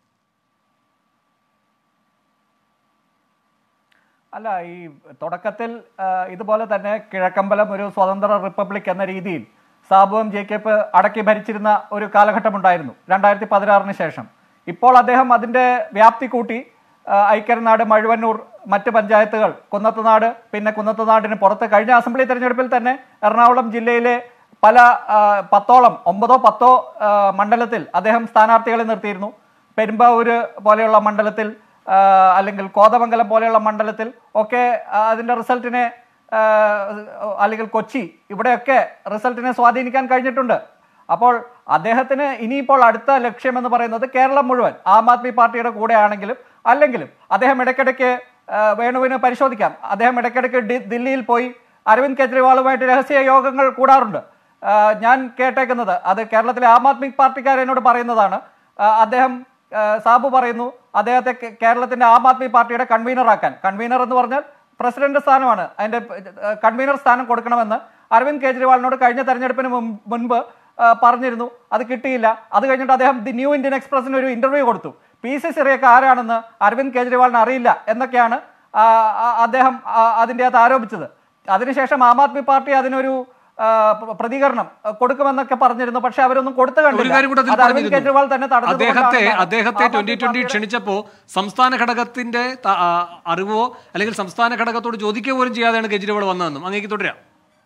അല്ല ഈ തുടക്കത്തിൽ ആ, ഇതുപോലെ തന്നെ കിഴക്കമ്പലം ഒരു സ്വതന്ത്ര റിപ്പബ്ലിക് എന്ന രീതിയിൽ സാബു എം ജേക്കബ് അടക്കി ഭരിച്ചിരുന്ന ഒരു കാലഘട്ടമുണ്ടായിരുന്നു രണ്ടായിരത്തി പതിനാറിന് ശേഷം ഇപ്പോൾ അദ്ദേഹം അതിന്റെ വ്യാപ്തി കൂട്ടി ആ, ഐക്യനാട് മഴുവന്നൂർ മറ്റ് പഞ്ചായത്തുകൾ കുന്നത്തുനാട് പിന്നെ കുന്നത്തുനാടിന് പുറത്ത് കഴിഞ്ഞ അസംബ്ലി തെരഞ്ഞെടുപ്പിൽ തന്നെ എറണാകുളം ജില്ലയിലെ പല ആ, പത്തോളം ഒമ്പതോ പത്തോ ആ, മണ്ഡലത്തിൽ അദ്ദേഹം സ്ഥാനാർത്ഥികളെ നിർത്തിയിരുന്നു പെരുമ്പാവൂര് പോലെയുള്ള മണ്ഡലത്തിൽ ആ, അല്ലെങ്കിൽ കോതമംഗലം പോലെയുള്ള മണ്ഡലത്തിൽ ഒക്കെ ആ, അതിന്റെ റിസൾട്ടിനെ ആ, അല്ലെങ്കിൽ കൊച്ചി ഇവിടെയൊക്കെ റിസൾട്ടിനെ സ്വാധീനിക്കാൻ കഴിഞ്ഞിട്ടുണ്ട് അപ്പോൾ അദ്ദേഹത്തിന് ഇനിയിപ്പോൾ അടുത്ത ലക്ഷ്യം എന്ന് പറയുന്നത് കേരളം മുഴുവൻ ആം ആദ്മി പാർട്ടിയുടെ കൂടെയാണെങ്കിലും അല്ലെങ്കിലും അദ്ദേഹം ഇടയ്ക്കിടയ്ക്ക് ആ, വേണുവിന് പരിശോധിക്കാം അദ്ദേഹം ഇടയ്ക്കിടയ്ക്ക് ഡി- ദില്ലിയിൽ പോയി അരവിന്ദ് കെജ്രിവാളുമായിട്ട് രഹസ്യ യോഗങ്ങൾ കൂടാറുണ്ട് ആ, ഞാൻ കേട്ടേക്കുന്നത് അത് കേരളത്തിലെ ആം ആദ്മി പാർട്ടിക്കാർ എന്നോട് പറയുന്നതാണ് ആ, അദ്ദേഹം ആ, സാബു പറയുന്നു അദ്ദേഹത്തെ കേ- കേരളത്തിന്റെ ആം ആദ്മി പാർട്ടിയുടെ കൺവീനറാക്കാൻ കൺവീനർ എന്ന് പറഞ്ഞാൽ പ്രസിഡന്റ് സ്ഥാനമാണ് അതിന്റെ ആ, കൺവീനർ സ്ഥാനം കൊടുക്കണമെന്ന് അരവിന്ദ് കെജ്രിവാളിനോട് കഴിഞ്ഞ തെരഞ്ഞെടുപ്പിന് മുൻ- മുൻപ് ആ, പറഞ്ഞിരുന്നു അത് കിട്ടിയില്ല അത് കഴിഞ്ഞിട്ട് അദ്ദേഹം ദി ന്യൂ ഇന്ത്യൻ എക്സ്പ്രസിന് ഒരു ഇന്റർവ്യൂ കൊടുത്തു പി സി സിറിയൊക്കെ ആരാണെന്ന് അരവിന്ദ് കെജ്രിവാളിന് അറിയില്ല എന്നൊക്കെയാണ് ആ, ആ, അദ്ദേഹം ആ, അതിന്റെ അകത്ത് ആരോപിച്ചത് അതിനുശേഷം ആം ആദ്മി പാർട്ടി അതിനൊരു ആ, പ്ര- പ്രതികരണം ആ, കൊടുക്കുമെന്നൊക്കെ പറഞ്ഞിരുന്നു പക്ഷെ അവരൊന്നും കൊടുത്തു ഒരു കണ്ടില്ല കാര്യം കൂടെ അതിൽ അത് അരവിന്ദ് കെജ്രിവാൾ തന്നെ പറഞ്ഞിരുന്നു തടഞ്ഞത് അദ്ദേഹത്തെ കൊണ്ടാണെന്നാണ് അദ്ദേഹത്തെ ആം ആദ്മി ട്വന്റി ട്വന്റി പാർട്ടിയുടെ- ക്ഷണിച്ചപ്പോൾ സംസ്ഥാന ഘടകത്തിന്റെ ത- ആ, അറിവോ അല്ലെങ്കിൽ സംസ്ഥാന ഘടകത്തോട് ചോദിക്കുക പോലും ചെയ്യാതെയാണ് കെജ്രിവാൾ വന്നതെന്നും അങ്ങേക്ക് തുടരാം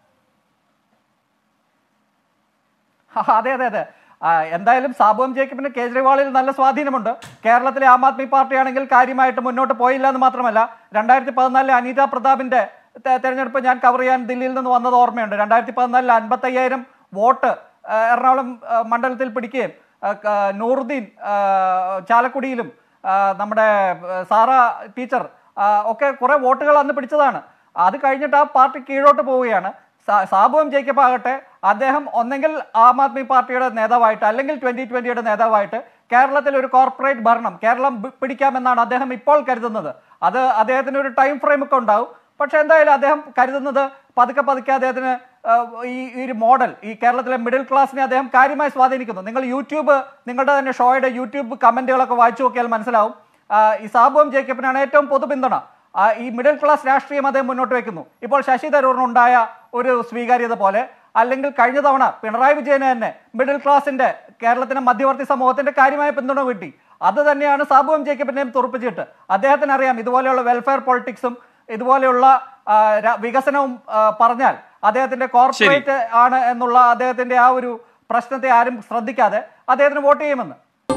ആ, അതെ അതെ അതെ ആ, എന്തായാലും സാബു എം ജേക്കബിന് കേജ്രിവാളിൽ നല്ല സ്വാധീനമുണ്ട് കേരളത്തിലെ ആം ആദ്മി പാർട്ടിയാണെങ്കിൽ കാര്യമായിട്ട് മുന്നോട്ട് പോയില്ല എന്ന് മാത്രമല്ല രണ്ടായിരത്തി പതിനാലിലെ അനിത പ്രതാപിന്റെ തെ- തെരഞ്ഞെടുപ്പ് ഞാൻ കവർ ചെയ്യാൻ ദില്ലിയിൽ നിന്ന് വന്നത് ഓർമ്മയുണ്ട് രണ്ടായിരത്തി പതിനാലിൽ അൻപത്തയ്യായിരം വോട്ട് ആ, എറണാകുളം ആ, മണ്ഡലത്തിൽ പിടിക്കുകയും ആ, ക- നൂറുദ്ദീൻ ആ, ചാലക്കുടിയിലും ആ, നമ്മുടെ ആ, സാറ ടീച്ചർ ആ, ഒക്കെ കുറെ വോട്ടുകൾ അന്ന് പിടിച്ചതാണ് അത് കഴിഞ്ഞിട്ട് ആ പാർട്ടി കീഴോട്ട് പോവുകയാണ് സാ- സാബു എം ജേക്കബ് ആകട്ടെ അദ്ദേഹം ഒന്നെങ്കിൽ ആം ആദ്മി പാർട്ടിയുടെ നേതാവായിട്ട് അല്ലെങ്കിൽ ട്വന്റി ട്വന്റിയുടെ നേതാവായിട്ട് കേരളത്തിൽ ഒരു കോർപ്പറേറ്റ് ഭരണം കേരളം പി- പിടിക്കാമെന്നാണ് അദ്ദേഹം ഇപ്പോൾ കരുതുന്നത് അത് അദ്ദേഹത്തിന് ഒരു ടൈം ഫ്രെയിം ഒക്കെ ഉണ്ടാവും പക്ഷെ എന്തായാലും അദ്ദേഹം കരുതുന്നത് പതുക്കെ പതുക്കെ അദ്ദേഹത്തിന് ആ, ഈ ഈ ഒരു മോഡൽ ഈ കേരളത്തിലെ മിഡിൽ ക്ലാസ്സിനെ അദ്ദേഹം കാര്യമായി സ്വാധീനിക്കുന്നു നിങ്ങൾ യൂട്യൂബ് നിങ്ങളുടെ തന്നെ ഷോയുടെ യൂട്യൂബ് കമന്റുകളൊക്കെ വായിച്ചു നോക്കിയാൽ മനസ്സിലാവും ആ, ഈ സാബുവും ജേക്കബിനാണ് ഏറ്റവും പൊതുപിന്തുണ ആ, ഈ മിഡിൽ ക്ലാസ് രാഷ്ട്രീയം അദ്ദേഹം മുന്നോട്ട് വെക്കുന്നു ഇപ്പോൾ ശശി തരൂറിനുണ്ടായ ഒരു സ്വീകാര്യത പോലെ അല്ലെങ്കിൽ കഴിഞ്ഞ തവണ പിണറായി വിജയന് തന്നെ മിഡിൽ ക്ലാസിന്റെ കേരളത്തിന്റെ മധ്യവർത്തി സമൂഹത്തിന്റെ കാര്യമായ പിന്തുണ കിട്ടി അത് തന്നെയാണ് സാബു എം ജേക്കബിന്റെയും തുറപ്പിച്ചിട്ട് അദ്ദേഹത്തിന് അറിയാം ഇതുപോലെയുള്ള വെൽഫെയർ പൊളിറ്റിക്സും ഇതുപോലെയുള്ള ആ, ര- വികസനവും ആ, പറഞ്ഞാൽ അദ്ദേഹത്തിന്റെ കോർപ്പറേറ്റ് ആണ് എന്നുള്ള അദ്ദേഹത്തിന്റെ ആ ഒരു പ്രശ്നത്തെ ആരും ശ്രദ്ധിക്കാതെ അദ്ദേഹത്തിന് വോട്ട് ചെയ്യുമെന്ന്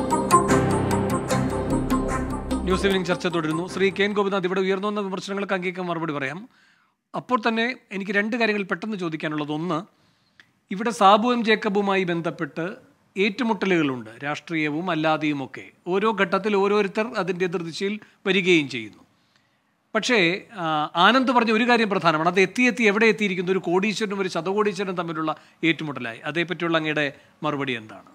ന്യൂസ് ഈവനിംഗ് ചർച്ച തുടരുന്നു ശ്രീ കെ എൻ ഗോപിനാഥ് ഇവിടെ ഉയർന്നു വന്ന വിമർശനങ്ങൾക്ക് അങ്ങേക്ക് മറുപടി പറയാം അപ്പോൾ തന്നെ എനിക്ക് രണ്ട് കാര്യങ്ങൾ പെട്ടെന്ന് ചോദിക്കാനുള്ളത് ഒന്ന് ഇവിടെ സാബു എം ജേക്കബുമായി ബന്ധപ്പെട്ട് ഏറ്റുമുട്ടലുകളുണ്ട് രാഷ്ട്രീയവും അല്ലാതെയുമൊക്കെ ഓരോ ഘട്ടത്തിൽ ഓരോരുത്തർ അതിൻ്റെ എതിർദിശയിൽ വരികയും ചെയ്യുന്നു പക്ഷേ ആ, ആനന്ദ് പറഞ്ഞ ഒരു കാര്യം പ്രധാനമാണ് അത് എത്തി എത്തി എവിടെ എത്തിയിരിക്കുന്നു ഒരു കോടീശ്വരനും ഒരു ശതകോടീശ്വരനും തമ്മിലുള്ള ഏറ്റുമുട്ടലായി അതേപ്പറ്റിയുള്ള അങ്ങയുടെ മറുപടി എന്താണ്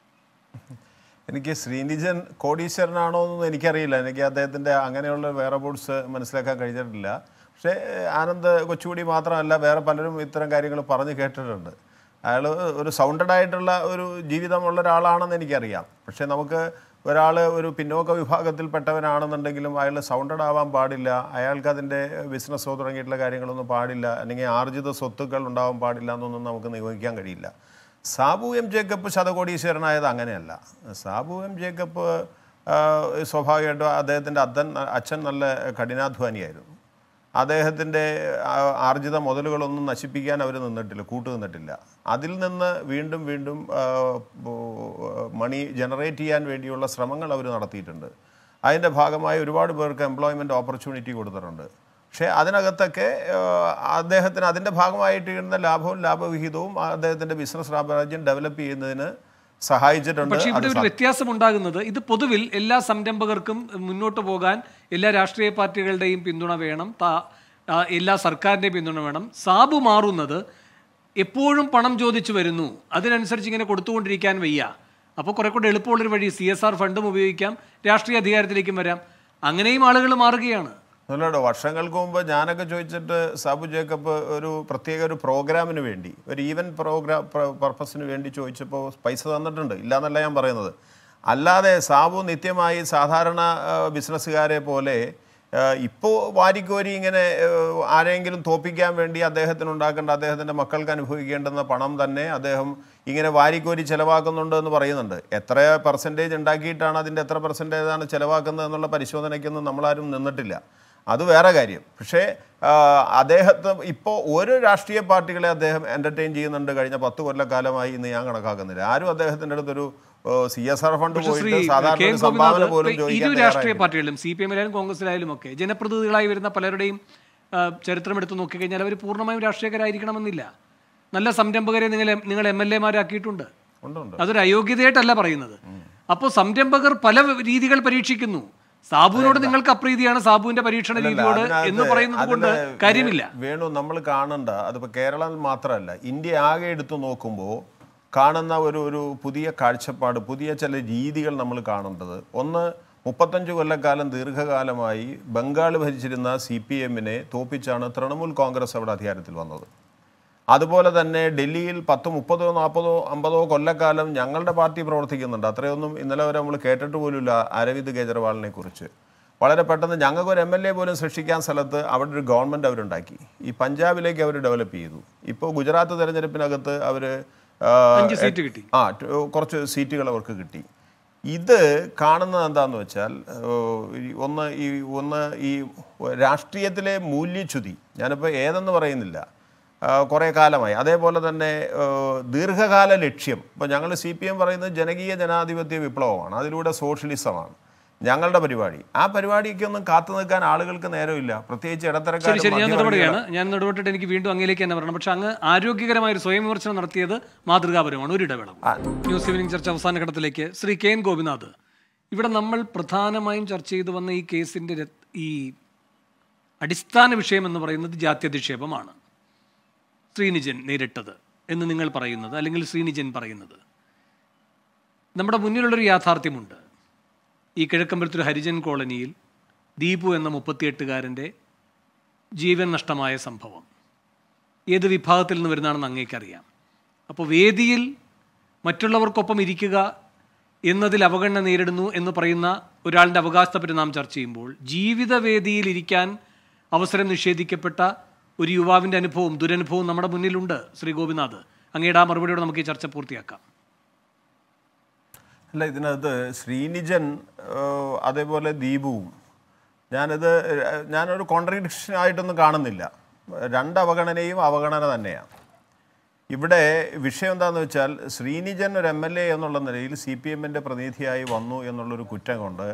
എനിക്ക് ശ്രീനിജൻ കോടീശ്വരനാണോ എന്നൊന്നും എനിക്കറിയില്ല എനിക്ക് അദ്ദേഹത്തിൻ്റെ അങ്ങനെയുള്ള വേറെ ബോർഡ്സ് മനസ്സിലാക്കാൻ കഴിഞ്ഞിട്ടില്ല പക്ഷേ ആനന്ദ് കൊച്ചുകൂടി മാത്രമല്ല വേറെ പലരും ഇത്തരം കാര്യങ്ങൾ പറഞ്ഞു കേട്ടിട്ടുണ്ട് അയാൾ ഒരു സൗണ്ടഡ് ആയിട്ടുള്ള ഒരു ജീവിതമുള്ള ഒരാളാണെന്ന് എനിക്കറിയാം പക്ഷേ നമുക്ക് ഒരാൾ ഒരു പിന്നോക്ക വിഭാഗത്തിൽപ്പെട്ടവനാണെന്നുണ്ടെങ്കിലും അയാൾ സൗണ്ടഡ് ആവാൻ പാടില്ല അയാൾക്ക് അതിൻ്റെ ബിസിനസ്സോ തുടങ്ങിയിട്ടുള്ള കാര്യങ്ങളൊന്നും പാടില്ല അല്ലെങ്കിൽ ആർജിത സ്വത്തുക്കൾ ഉണ്ടാവാൻ പാടില്ല എന്നൊന്നും നമുക്ക് നിയോഗിക്കാൻ കഴിയില്ല സാബു എം ജേക്കബ് ശതകോടീശ്വരനായത് അങ്ങനെയല്ല സാബു എം ജേക്കബ് ആ, സ്വാഭാവികമായിട്ടും അദ്ദേഹത്തിൻ്റെ അച്ഛൻ അച്ഛൻ നല്ല കഠിനാധ്വാനിയായിരുന്നു അദ്ദേഹത്തിൻ്റെ ആ, ആർജിത മുതലുകളൊന്നും നശിപ്പിക്കാൻ അവർ നിന്നിട്ടില്ല കൂട്ടു നിന്നിട്ടില്ല അതിൽ നിന്ന് വീണ്ടും വീണ്ടും ആ, ബോ- മണി ജനറേറ്റ് ചെയ്യാൻ വേണ്ടിയുള്ള ശ്രമങ്ങൾ അവർ നടത്തിയിട്ടുണ്ട് അതിൻ്റെ ഭാഗമായി ഒരുപാട് പേർക്ക് എംപ്ലോയ്മെൻറ്റ് ഓപ്പർച്യൂണിറ്റി കൊടുത്തിട്ടുണ്ട് പക്ഷേ അതിനകത്തൊക്കെ ആ, അദ്ദേഹത്തിന് അതിൻ്റെ ഭാഗമായിട്ട് കിട്ടുന്ന ലാഭവും ലാഭവിഹിതവും അദ്ദേഹത്തിൻ്റെ ബിസിനസ് സാമ്രാജ്യം ഡെവലപ്പ് ചെയ്യുന്നതിന് സഹായിച്ചിട്ടുണ്ട് പക്ഷേ ഇവിടെ അത് ഒരു വ്യത്യാസം ഉണ്ടാകുന്നത് ഇത് പൊതുവിൽ എല്ലാ സംരംഭകർക്കും മുന്നോട്ട് പോകാൻ എല്ലാ രാഷ്ട്രീയ പാർട്ടികളുടെയും പിന്തുണ വേണം താ- ആ, എല്ലാ സർക്കാരിൻ്റെയും പിന്തുണ വേണം സാബു മാറുന്നത് എപ്പോഴും പണം ചോദിച്ചു വരുന്നു അതിനനുസരിച്ച് ഇങ്ങനെ കൊടുത്തുകൊണ്ടിരിക്കാൻ വയ്യ അപ്പോൾ കുറെ കൂടെ എളുപ്പമുള്ളൊരു വഴി സി എസ് ആർ ഫണ്ടും ഉപയോഗിക്കാം രാഷ്ട്രീയ അധികാരത്തിലേക്കും വരാം അങ്ങനെയും ആളുകൾ മാറുകയാണ് അല്ലല്ലോ വർഷങ്ങൾക്ക് മുമ്പ് ഞാനൊക്കെ ചോദിച്ചിട്ട് സാബു ജേക്കബ് ഒരു പ്രത്യേക ഒരു പ്രോഗ്രാമിന് വേണ്ടി ഒരു ഈവൻ പ്രോഗ്രാം പർപ്പസിന് വേണ്ടി ചോദിച്ചപ്പോൾ പൈസ തന്നിട്ടുണ്ട് ഇല്ലാന്നല്ല ഞാൻ പറയുന്നത് അല്ലാതെ സാബു നിത്യമായി സാധാരണ ആ, ബിസിനസ്സുകാരെ പോലെ ഇപ്പോൾ വാരിക്കോരി ഇങ്ങനെ ആ, ആരെങ്കിലും തോപ്പിക്കാൻ വേണ്ടി അദ്ദേഹത്തിന് ഉണ്ടാക്കേണ്ട അദ്ദേഹത്തിൻ്റെ മക്കൾക്ക് അനുഭവിക്കേണ്ടുന്ന പണം തന്നെ അദ്ദേഹം ഇങ്ങനെ വാരിക്കോരി ചിലവാക്കുന്നുണ്ട് എന്ന് പറയുന്നുണ്ട് എത്ര പെർസെൻറ്റേജ് ഉണ്ടാക്കിയിട്ടാണ് അതിൻ്റെ എത്ര പെർസെൻറ്റേജാണ് ചിലവാക്കുന്നത് എന്നുള്ള പരിശോധനയ്ക്കൊന്നും നമ്മളാരും നിന്നിട്ടില്ല അത് വേറെ കാര്യം പക്ഷേ ആ, അദ്ദേഹത്തെ ഇപ്പോൾ ഒരു രാഷ്ട്രീയ പാർട്ടികളെ അദ്ദേഹം എൻ്റർടൈൻ ചെയ്യുന്നുണ്ട് കഴിഞ്ഞ പത്ത് കൊല്ലക്കാലമായി ഇന്ന് ഞാൻ കണക്കാക്കുന്നില്ല ആരും അദ്ദേഹത്തിൻ്റെ അടുത്തൊരു സി എസ് ആർ ഫണ്ട് പക്ഷേ ശ്രീ പോയിട്ട് സാധാരണ കെ എൻ ഒരു സംഭാവന ഗോപിനാഥ് പോലും ഇപ്പൊ ഇരു ചോദിക്കാൻ രാഷ്ട്രീയ തയ്യാറായിട്ടില്ല. പാർട്ടികളിലും സി പി എമ്മിലായാലും കോൺഗ്രസിലായാലും ഒക്കെ ജനപ്രതിനിധികളായി വരുന്ന പലരുടെയും ആ, ചരിത്രം എടുത്ത് നോക്കിക്കഴിഞ്ഞാൽ അവർ പൂർണ്ണമായും രാഷ്ട്രീയക്കാരായിരിക്കണമെന്നില്ല നല്ല സംരംഭകരെ നിങ്ങൾ എം- നിങ്ങൾ എം എൽ എമാരാക്കിയിട്ടുണ്ട് ഉണ്ട് ഉണ്ട് അതൊരു അയോഗ്യതയായിട്ടല്ല പറയുന്നത് അപ്പോൾ സംരംഭകർ പല രീതികൾ പരീക്ഷിക്കുന്നു സാബുവിനോട് നിങ്ങൾക്ക് അപ്രീതിയാണ് സാബുവിന്റെ പരീക്ഷണ രീതിയോട് അതിനകത്ത് എന്ന് പറയുന്നത് കൊണ്ട് അതിന് കാര്യമില്ല വേണു നമ്മൾ കാണണ്ട അതിപ്പോൾ കേരളം മാത്രമല്ല ഇന്ത്യ ആകെ എടുത്തു നോക്കുമ്പോൾ കാണുന്ന ഒരു ഒരു പുതിയ കാഴ്ചപ്പാട് പുതിയ ചില രീതികൾ നമ്മൾ കാണേണ്ടത് ഒന്ന് മുപ്പത്തഞ്ച് കൊല്ലക്കാലം ദീർഘകാലമായി ബംഗാൾ ഭരിച്ചിരുന്ന സി പി എമ്മിനെ തോപ്പിച്ചാണ് തൃണമൂൽ കോൺഗ്രസ് അവിടെ അധികാരത്തിൽ വന്നത് അതുപോലെ തന്നെ ഡൽഹിയിൽ പത്ത് മുപ്പതോ നാൽപ്പതോ അമ്പതോ കൊല്ലക്കാലം ഞങ്ങളുടെ പാർട്ടി പ്രവർത്തിക്കുന്നുണ്ട് അത്രയൊന്നും ഇന്നലെ വരെ നമ്മൾ കേട്ടിട്ട് പോലുമില്ല അരവിന്ദ് കെജ്രിവാളിനെ കുറിച്ച് വളരെ പെട്ടെന്ന് ഞങ്ങൾക്ക് ഒരു എം എൽ എ പോലും സൃഷ്ടിക്കാൻ സ്ഥലത്ത് അവിടെ ഒരു ഗവൺമെൻറ് അവരുണ്ടാക്കി ഈ പഞ്ചാബിലേക്ക് അവർ ഡെവലപ്പ് ചെയ്തു ഇപ്പോൾ ഗുജറാത്ത് തെരഞ്ഞെടുപ്പിനകത്ത് അവർ അഞ്ച് സീറ്റ് കിട്ടി ആ ട്- കുറച്ച് സീറ്റുകൾ അവർക്ക് കിട്ടി ഇത് കാണുന്നത് എന്താന്ന് വെച്ചാൽ ഏഹ്, ഈ ഒന്ന് ഈ ഒന്ന് ഈ രാഷ്ട്രീയത്തിലെ മൂല്യച്യുതി ഞാനിപ്പോൾ ഏതെന്ന് പറയുന്നില്ല ആ, കുറേ കാലമായി അതേപോലെ തന്നെ ഏഹ്, ദീർഘകാല ലക്ഷ്യം ഇപ്പോൾ ഞങ്ങൾ സി പി എം പറയുന്നത് ജനകീയ ജനാധിപത്യ വിപ്ലവമാണ് അതിലൂടെ സോഷ്യലിസമാണ് ഞങ്ങളുടെ പരിപാടി ആ പരിപാടിക്കൊന്നും കാത്തു നിൽക്കാൻ ആളുകൾക്ക് നേരമില്ല പ്രത്യേകിച്ച് ശരി ഇടത്തരക്കാരും ശരി ഞാൻ മധ്യവർഗീയ- ഇടപെടുകയാണ് ഞാൻ ഇടപെട്ടിട്ട് എനിക്ക് വീണ്ടും അങ്ങയിലേക്ക് തന്നെ വരണം പക്ഷെ അങ്ങ് ആരോഗ്യകരമായ ഒരു സ്വയം വിമർശനം നടത്തിയത് മാതൃകാപരമാണ് ഒരു ഇടവേള ന്യൂസ് ഈവനിംഗ് ചർച്ച അവസാന ഘട്ടത്തിലേക്ക് ശ്രീ കെ എൻ ഗോപിനാഥ് ഇവിടെ നമ്മൾ പ്രധാനമായും ചർച്ച ചെയ്തു വന്ന ഈ കേസിന്റെ ര- ഈ അടിസ്ഥാന വിഷയം എന്ന് പറയുന്നത് ജാത്യധിക്ഷേപമാണ് ശ്രീനിജൻ നേരിട്ടത് എന്ന് നിങ്ങൾ പറയുന്നത് അല്ലെങ്കിൽ ശ്രീനിജൻ പറയുന്നത് നമ്മുടെ മുന്നിലുള്ളൊരു യാഥാർത്ഥ്യമുണ്ട് ഈ കിഴക്കമ്പലത്തൊരു ഹരിജൻ കോളനിയിൽ ദീപു എന്ന മുപ്പത്തിയെട്ടുകാരൻ്റെ ജീവൻ നഷ്ടമായ സംഭവം ഏത് വിഭാഗത്തിൽ നിന്ന് വരുന്നതാണെന്ന് അങ്ങേക്കറിയാം അപ്പോൾ വേദിയിൽ മറ്റുള്ളവർക്കൊപ്പം ഇരിക്കുക എന്നതിൽ അവഗണന നേരിടുന്നു എന്ന് പറയുന്ന ഒരാളുടെ അവകാശത്തെപ്പറ്റി നാം ചർച്ച ചെയ്യുമ്പോൾ ജീവിതവേദിയിൽ ഇരിക്കാൻ അവസരം നിഷേധിക്കപ്പെട്ട ഒരു യുവാവിൻ്റെ അനുഭവം ദുരനുഭവം നമ്മുടെ മുന്നിലുണ്ട് ശ്രീ ഗോപിനാഥ് അങ്ങയുടെ ആ മറുപടിയോടെ നമുക്ക് ഈ ചർച്ച പൂർത്തിയാക്കാം അല്ല ഇതിനകത്ത് ശ്രീനിജൻ ഏഹ്, അതേപോലെ ദീപുവും ഞാനിത് ഏഹ്, ഞാനൊരു കോൺട്രഡിക്ഷൻ ആയിട്ടൊന്നും കാണുന്നില്ല രണ്ട് അവഗണനയും അവഗണന തന്നെയാണ് ഇവിടെ വിഷയം എന്താണെന്ന് വെച്ചാൽ ശ്രീനിജൻ ഒരു എം എൽ എ എന്നുള്ള നിലയിൽ സി പി എമ്മിൻ്റെ പ്രതിനിധിയായി വന്നു എന്നുള്ളൊരു കുറ്റം കൊണ്ട്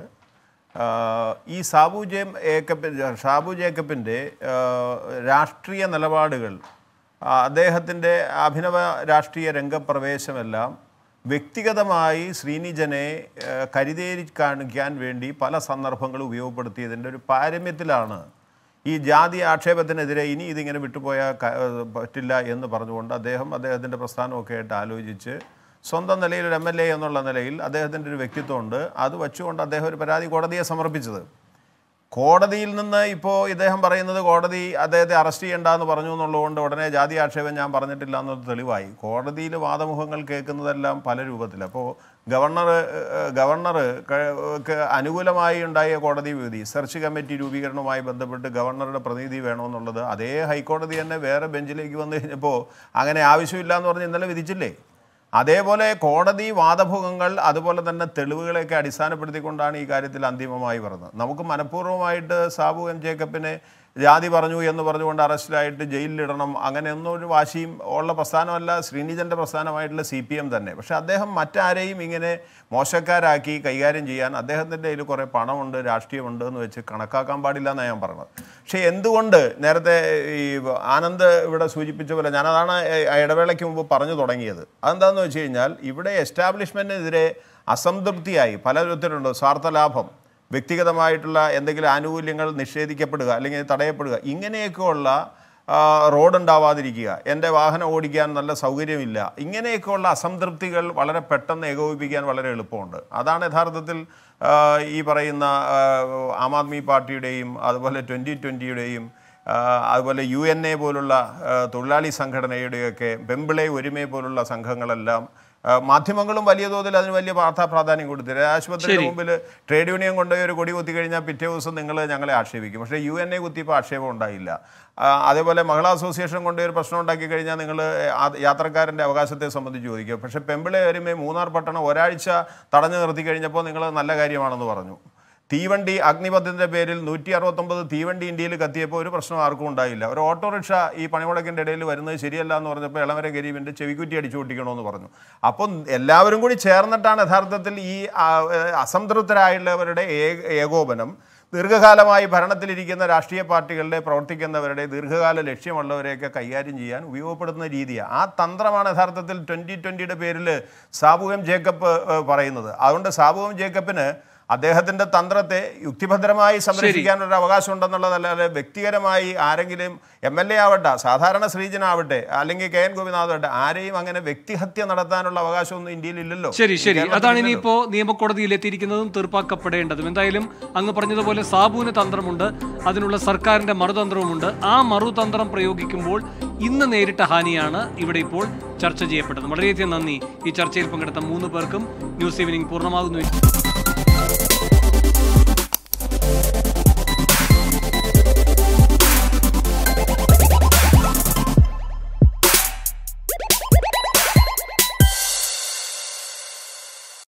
ആഹ്, ഈ സാബു ജെ ഏക്കപ്പി ഷാബു ജേക്കബിൻ്റെ ആഹ്, രാഷ്ട്രീയ നിലപാടുകൾ ആ, അദ്ദേഹത്തിൻ്റെ അഭിനവ രാഷ്ട്രീയ രംഗപ്രവേശമെല്ലാം വ്യക്തിഗതമായി ശ്രീനിജനെ ഏഹ്, കരുതേരി കാണിക്കാൻ വേണ്ടി പല സന്ദർഭങ്ങളും ഉപയോഗപ്പെടുത്തിയതിൻ്റെ ഒരു പാരമ്യത്തിലാണ് ഈ ജാതി ആക്ഷേപത്തിനെതിരെ ഇനി ഇതിങ്ങനെ വിട്ടുപോയാൽ ക- ഏഹ് പറ്റില്ല എന്ന് പറഞ്ഞുകൊണ്ട് അദ്ദേഹം അദ്ദേഹത്തിൻ്റെ പ്രസ്ഥാനമൊക്കെ ആയിട്ട് ആലോചിച്ച് സ്വന്തം നിലയിൽ ഒരു എം എൽ എ എന്നുള്ള നിലയിൽ അദ്ദേഹത്തിൻ്റെ ഒരു വ്യക്തിത്വമുണ്ട് അത് വച്ചുകൊണ്ട് അദ്ദേഹം ഒരു പരാതി കോടതിയെ സമർപ്പിച്ചത് കോടതിയിൽ നിന്ന് ഇപ്പോൾ ഇദ്ദേഹം പറയുന്നത് കോടതി അദ്ദേഹത്തെ അറസ്റ്റ് ചെയ്യണ്ടെന്ന് പറഞ്ഞു എന്നുള്ളതുകൊണ്ട് ഉടനെ ജാതി ആക്ഷേപം ഞാൻ പറഞ്ഞിട്ടില്ല എന്നത് തെളിവായി കോടതിയിൽ വാദമുഖങ്ങൾ കേൾക്കുന്നതെല്ലാം പല രൂപത്തിൽ അപ്പോൾ ഗവർണർ ഏഹ്, ഗവർണർ ക- ക്ക് അനുകൂലമായി ഉണ്ടായ കോടതി വിധി സെർച്ച് കമ്മിറ്റി രൂപീകരണവുമായി ബന്ധപ്പെട്ട് ഗവർണറുടെ പ്രതിനിധി വേണമെന്നുള്ളത് അതേ ഹൈക്കോടതി തന്നെ വേറെ ബെഞ്ചിലേക്ക് വന്നു കഴിഞ്ഞപ്പോൾ അങ്ങനെ ആവശ്യമില്ല എന്ന് പറഞ്ഞ് ഇന്നലെ വിധിച്ചില്ലേ അതേപോലെ കോടതി വാദമുഖങ്ങൾ അതുപോലെ തന്നെ തെളിവുകളെയൊക്കെ അടിസ്ഥാനപ്പെടുത്തിക്കൊണ്ടാണ് ഈ കാര്യത്തിൽ അന്തിമമായി പറഞ്ഞത് നമുക്ക് മനഃപൂർവ്വമായിട്ട് സാബു എം ജേക്കബിനെ ജാതി പറഞ്ഞു എന്ന് പറഞ്ഞുകൊണ്ട് അറസ്റ്റിലായിട്ട് ജയിലിലിടണം അങ്ങനെയൊന്നും ഒരു വാശിയും ഉള്ള പ്രസ്ഥാനമല്ല ശ്രീനിജൻ്റെ പ്രസ്ഥാനമായിട്ടുള്ള സി പി എം തന്നെ പക്ഷേ അദ്ദേഹം മറ്റാരെയും ഇങ്ങനെ മോശക്കാരാക്കി കൈകാര്യം ചെയ്യാൻ അദ്ദേഹത്തിൻ്റെ കയ്യിൽ കുറേ പണമുണ്ട് രാഷ്ട്രീയമുണ്ട് എന്ന് വെച്ച് കണക്കാക്കാൻ പാടില്ല എന്നാണ് ഞാൻ പറഞ്ഞത് പക്ഷേ എന്തുകൊണ്ട് നേരത്തെ ഈ ആനന്ദ് ഇവിടെ സൂചിപ്പിച്ച പോലെ ഞാനതാണ് ആ ഇടവേളയ്ക്ക് മുമ്പ് പറഞ്ഞു തുടങ്ങിയത് അതെന്താണെന്ന് വെച്ച് കഴിഞ്ഞാൽ ഇവിടെ എസ്റ്റാബ്ലിഷ്മെൻറ്റിനെതിരെ അസംതൃപ്തിയായി പല വിധത്തിലുണ്ട് സ്വാർത്ഥലാഭം വ്യക്തിഗതമായിട്ടുള്ള എന്തെങ്കിലും ആനുകൂല്യങ്ങൾ നിഷേധിക്കപ്പെടുക അല്ലെങ്കിൽ തടയപ്പെടുക ഇങ്ങനെയൊക്കെയുള്ള ആ, റോഡ് ഉണ്ടാവാതിരിക്കുക എൻ്റെ വാഹനം ഓടിക്കാൻ നല്ല സൗകര്യമില്ല ഇങ്ങനെയൊക്കെയുള്ള അസംതൃപ്തികൾ വളരെ പെട്ടെന്ന് ഏകോപിപ്പിക്കാൻ വളരെ എളുപ്പമുണ്ട് അതാണ് യഥാർത്ഥത്തിൽ ആ, ഈ പറയുന്ന ആ, ആം ആദ്മി പാർട്ടിയുടെയും അതുപോലെ ട്വൻ്റി ട്വൻ്റിയുടെയും അതുപോലെ യു എൻ എ പോലുള്ള ആ, തൊഴിലാളി സംഘടനയുടെയൊക്കെ പെമ്പിളെ ഒരുമയെ പോലുള്ള സംഘങ്ങളെല്ലാം ആ, മാധ്യമങ്ങളും വലിയ തോതിൽ അതിന് വലിയ വാർത്താ പ്രാധാന്യം കൊടുത്തില്ല ആശുപത്രിയുടെ മുമ്പിൽ ട്രേഡ് യൂണിയൻ കൊണ്ടുപോയി ഒരു കൊടി കുത്തി കഴിഞ്ഞാൽ പിറ്റേ ദിവസം നിങ്ങൾ ഞങ്ങളെ ആക്ഷേപിക്കും പക്ഷേ യു എൻ എ കുത്തിയപ്പോൾ ആക്ഷേപം ഉണ്ടായില്ല ആ, അതേപോലെ മഹിളാ അസോസിയേഷൻ കൊണ്ടുപോയി ഒരു പ്രശ്നം ഉണ്ടാക്കി കഴിഞ്ഞാൽ നിങ്ങൾ യാത്രക്കാരൻ്റെ അവകാശത്തെ സംബന്ധിച്ച് ചോദിക്കുക പക്ഷേ പെമ്പിളെ വരുമ്പോൾ മൂന്നാർ പട്ടണം ഒരാഴ്ച തടഞ്ഞു നിർത്തി കഴിഞ്ഞപ്പോൾ നിങ്ങൾ നല്ല കാര്യമാണെന്ന് പറഞ്ഞു തീവണ്ടി അഗ്നിപഥത്തിൻ്റെ പേരിൽ നൂറ്റി അറുപത്തൊമ്പത് തീവണ്ടി ഇന്ത്യയിൽ കത്തിയപ്പോൾ ഒരു പ്രശ്നം ആർക്കും ഉണ്ടായില്ല ഒരു ഓട്ടോറിക്ഷ ഈ പണിമുടക്കിൻ്റെ ഇടയിൽ വരുന്നത് ശരിയല്ല എന്ന് പറഞ്ഞപ്പോൾ ഇളവര ഗരീബിൻ്റെ ചെവിക്കുറ്റി അടിച്ചു പൊട്ടിക്കണമെന്ന് പറഞ്ഞു അപ്പം എല്ലാവരും കൂടി ചേർന്നിട്ടാണ് യഥാർത്ഥത്തിൽ ഈ ആ, ഏഹ്, അസംതൃപ്തരായുള്ളവരുടെ ഏക- ഏകോപനം ദീർഘകാലമായി ഭരണത്തിലിരിക്കുന്ന രാഷ്ട്രീയ പാർട്ടികളുടെ പ്രവർത്തിക്കുന്നവരുടെ ദീർഘകാല ലക്ഷ്യമുള്ളവരെയൊക്കെ കൈകാര്യം ചെയ്യാൻ ഉപയോഗപ്പെടുത്തുന്ന രീതിയാണ് ആ തന്ത്രമാണ് യഥാർത്ഥത്തിൽ ട്വൻ്റി ട്വൻ്റിയുടെ പേരിൽ സാബു എം ജേക്കബ് ഏഹ്, പറയുന്നത് അതുകൊണ്ട് സാബു എം ജേക്കബിന് അദ്ദേഹത്തിന്റെ തന്ത്രത്തെ യുക്തിഭദ്രമായി സംരക്ഷിക്കാൻ ഒരു അവകാശം ഉണ്ടെന്നുള്ളതല്ലാതെ വ്യക്തിപരമായി ആരെങ്കിലും എം എൽ എ ആവട്ടെ സാധാരണ ശ്രീജനാവട്ടെ അല്ലെങ്കിൽ കെ എൻ ഗോപിനാഥ് ആവട്ടെ ആരെയും അങ്ങനെ വ്യക്തിഹത്യ നടത്താനുള്ള അവകാശമൊന്നും ഇന്ത്യയിൽ ഇല്ലല്ലോ ശരി ശരി കേരളത്തിൽ അതാണ് ഇല്ലല്ലോ. ഇനിയിപ്പോ നിയമക്കോടതിയിൽ എത്തിയിരിക്കുന്നതും തീർപ്പാക്കപ്പെടേണ്ടതും എന്തായാലും അങ്ങ് പറഞ്ഞതുപോലെ സാബുവിന് തന്ത്രമുണ്ട് അതിനുള്ള സർക്കാരിന്റെ മറുതന്ത്രവുമുണ്ട് ആ മറുതന്ത്രം പ്രയോഗിക്കുമ്പോൾ ഇന്ന് നേരിട്ട ഹാനിയാണ് ഇവിടെ ഇപ്പോൾ ചർച്ച ചെയ്യപ്പെട്ടത് വളരെയധികം നന്ദി ഈ ചർച്ചയിൽ പങ്കെടുത്ത മൂന്ന് പേർക്കും ന്യൂസ് ഈവനിംഗ് പൂർണ്ണമാകുന്നു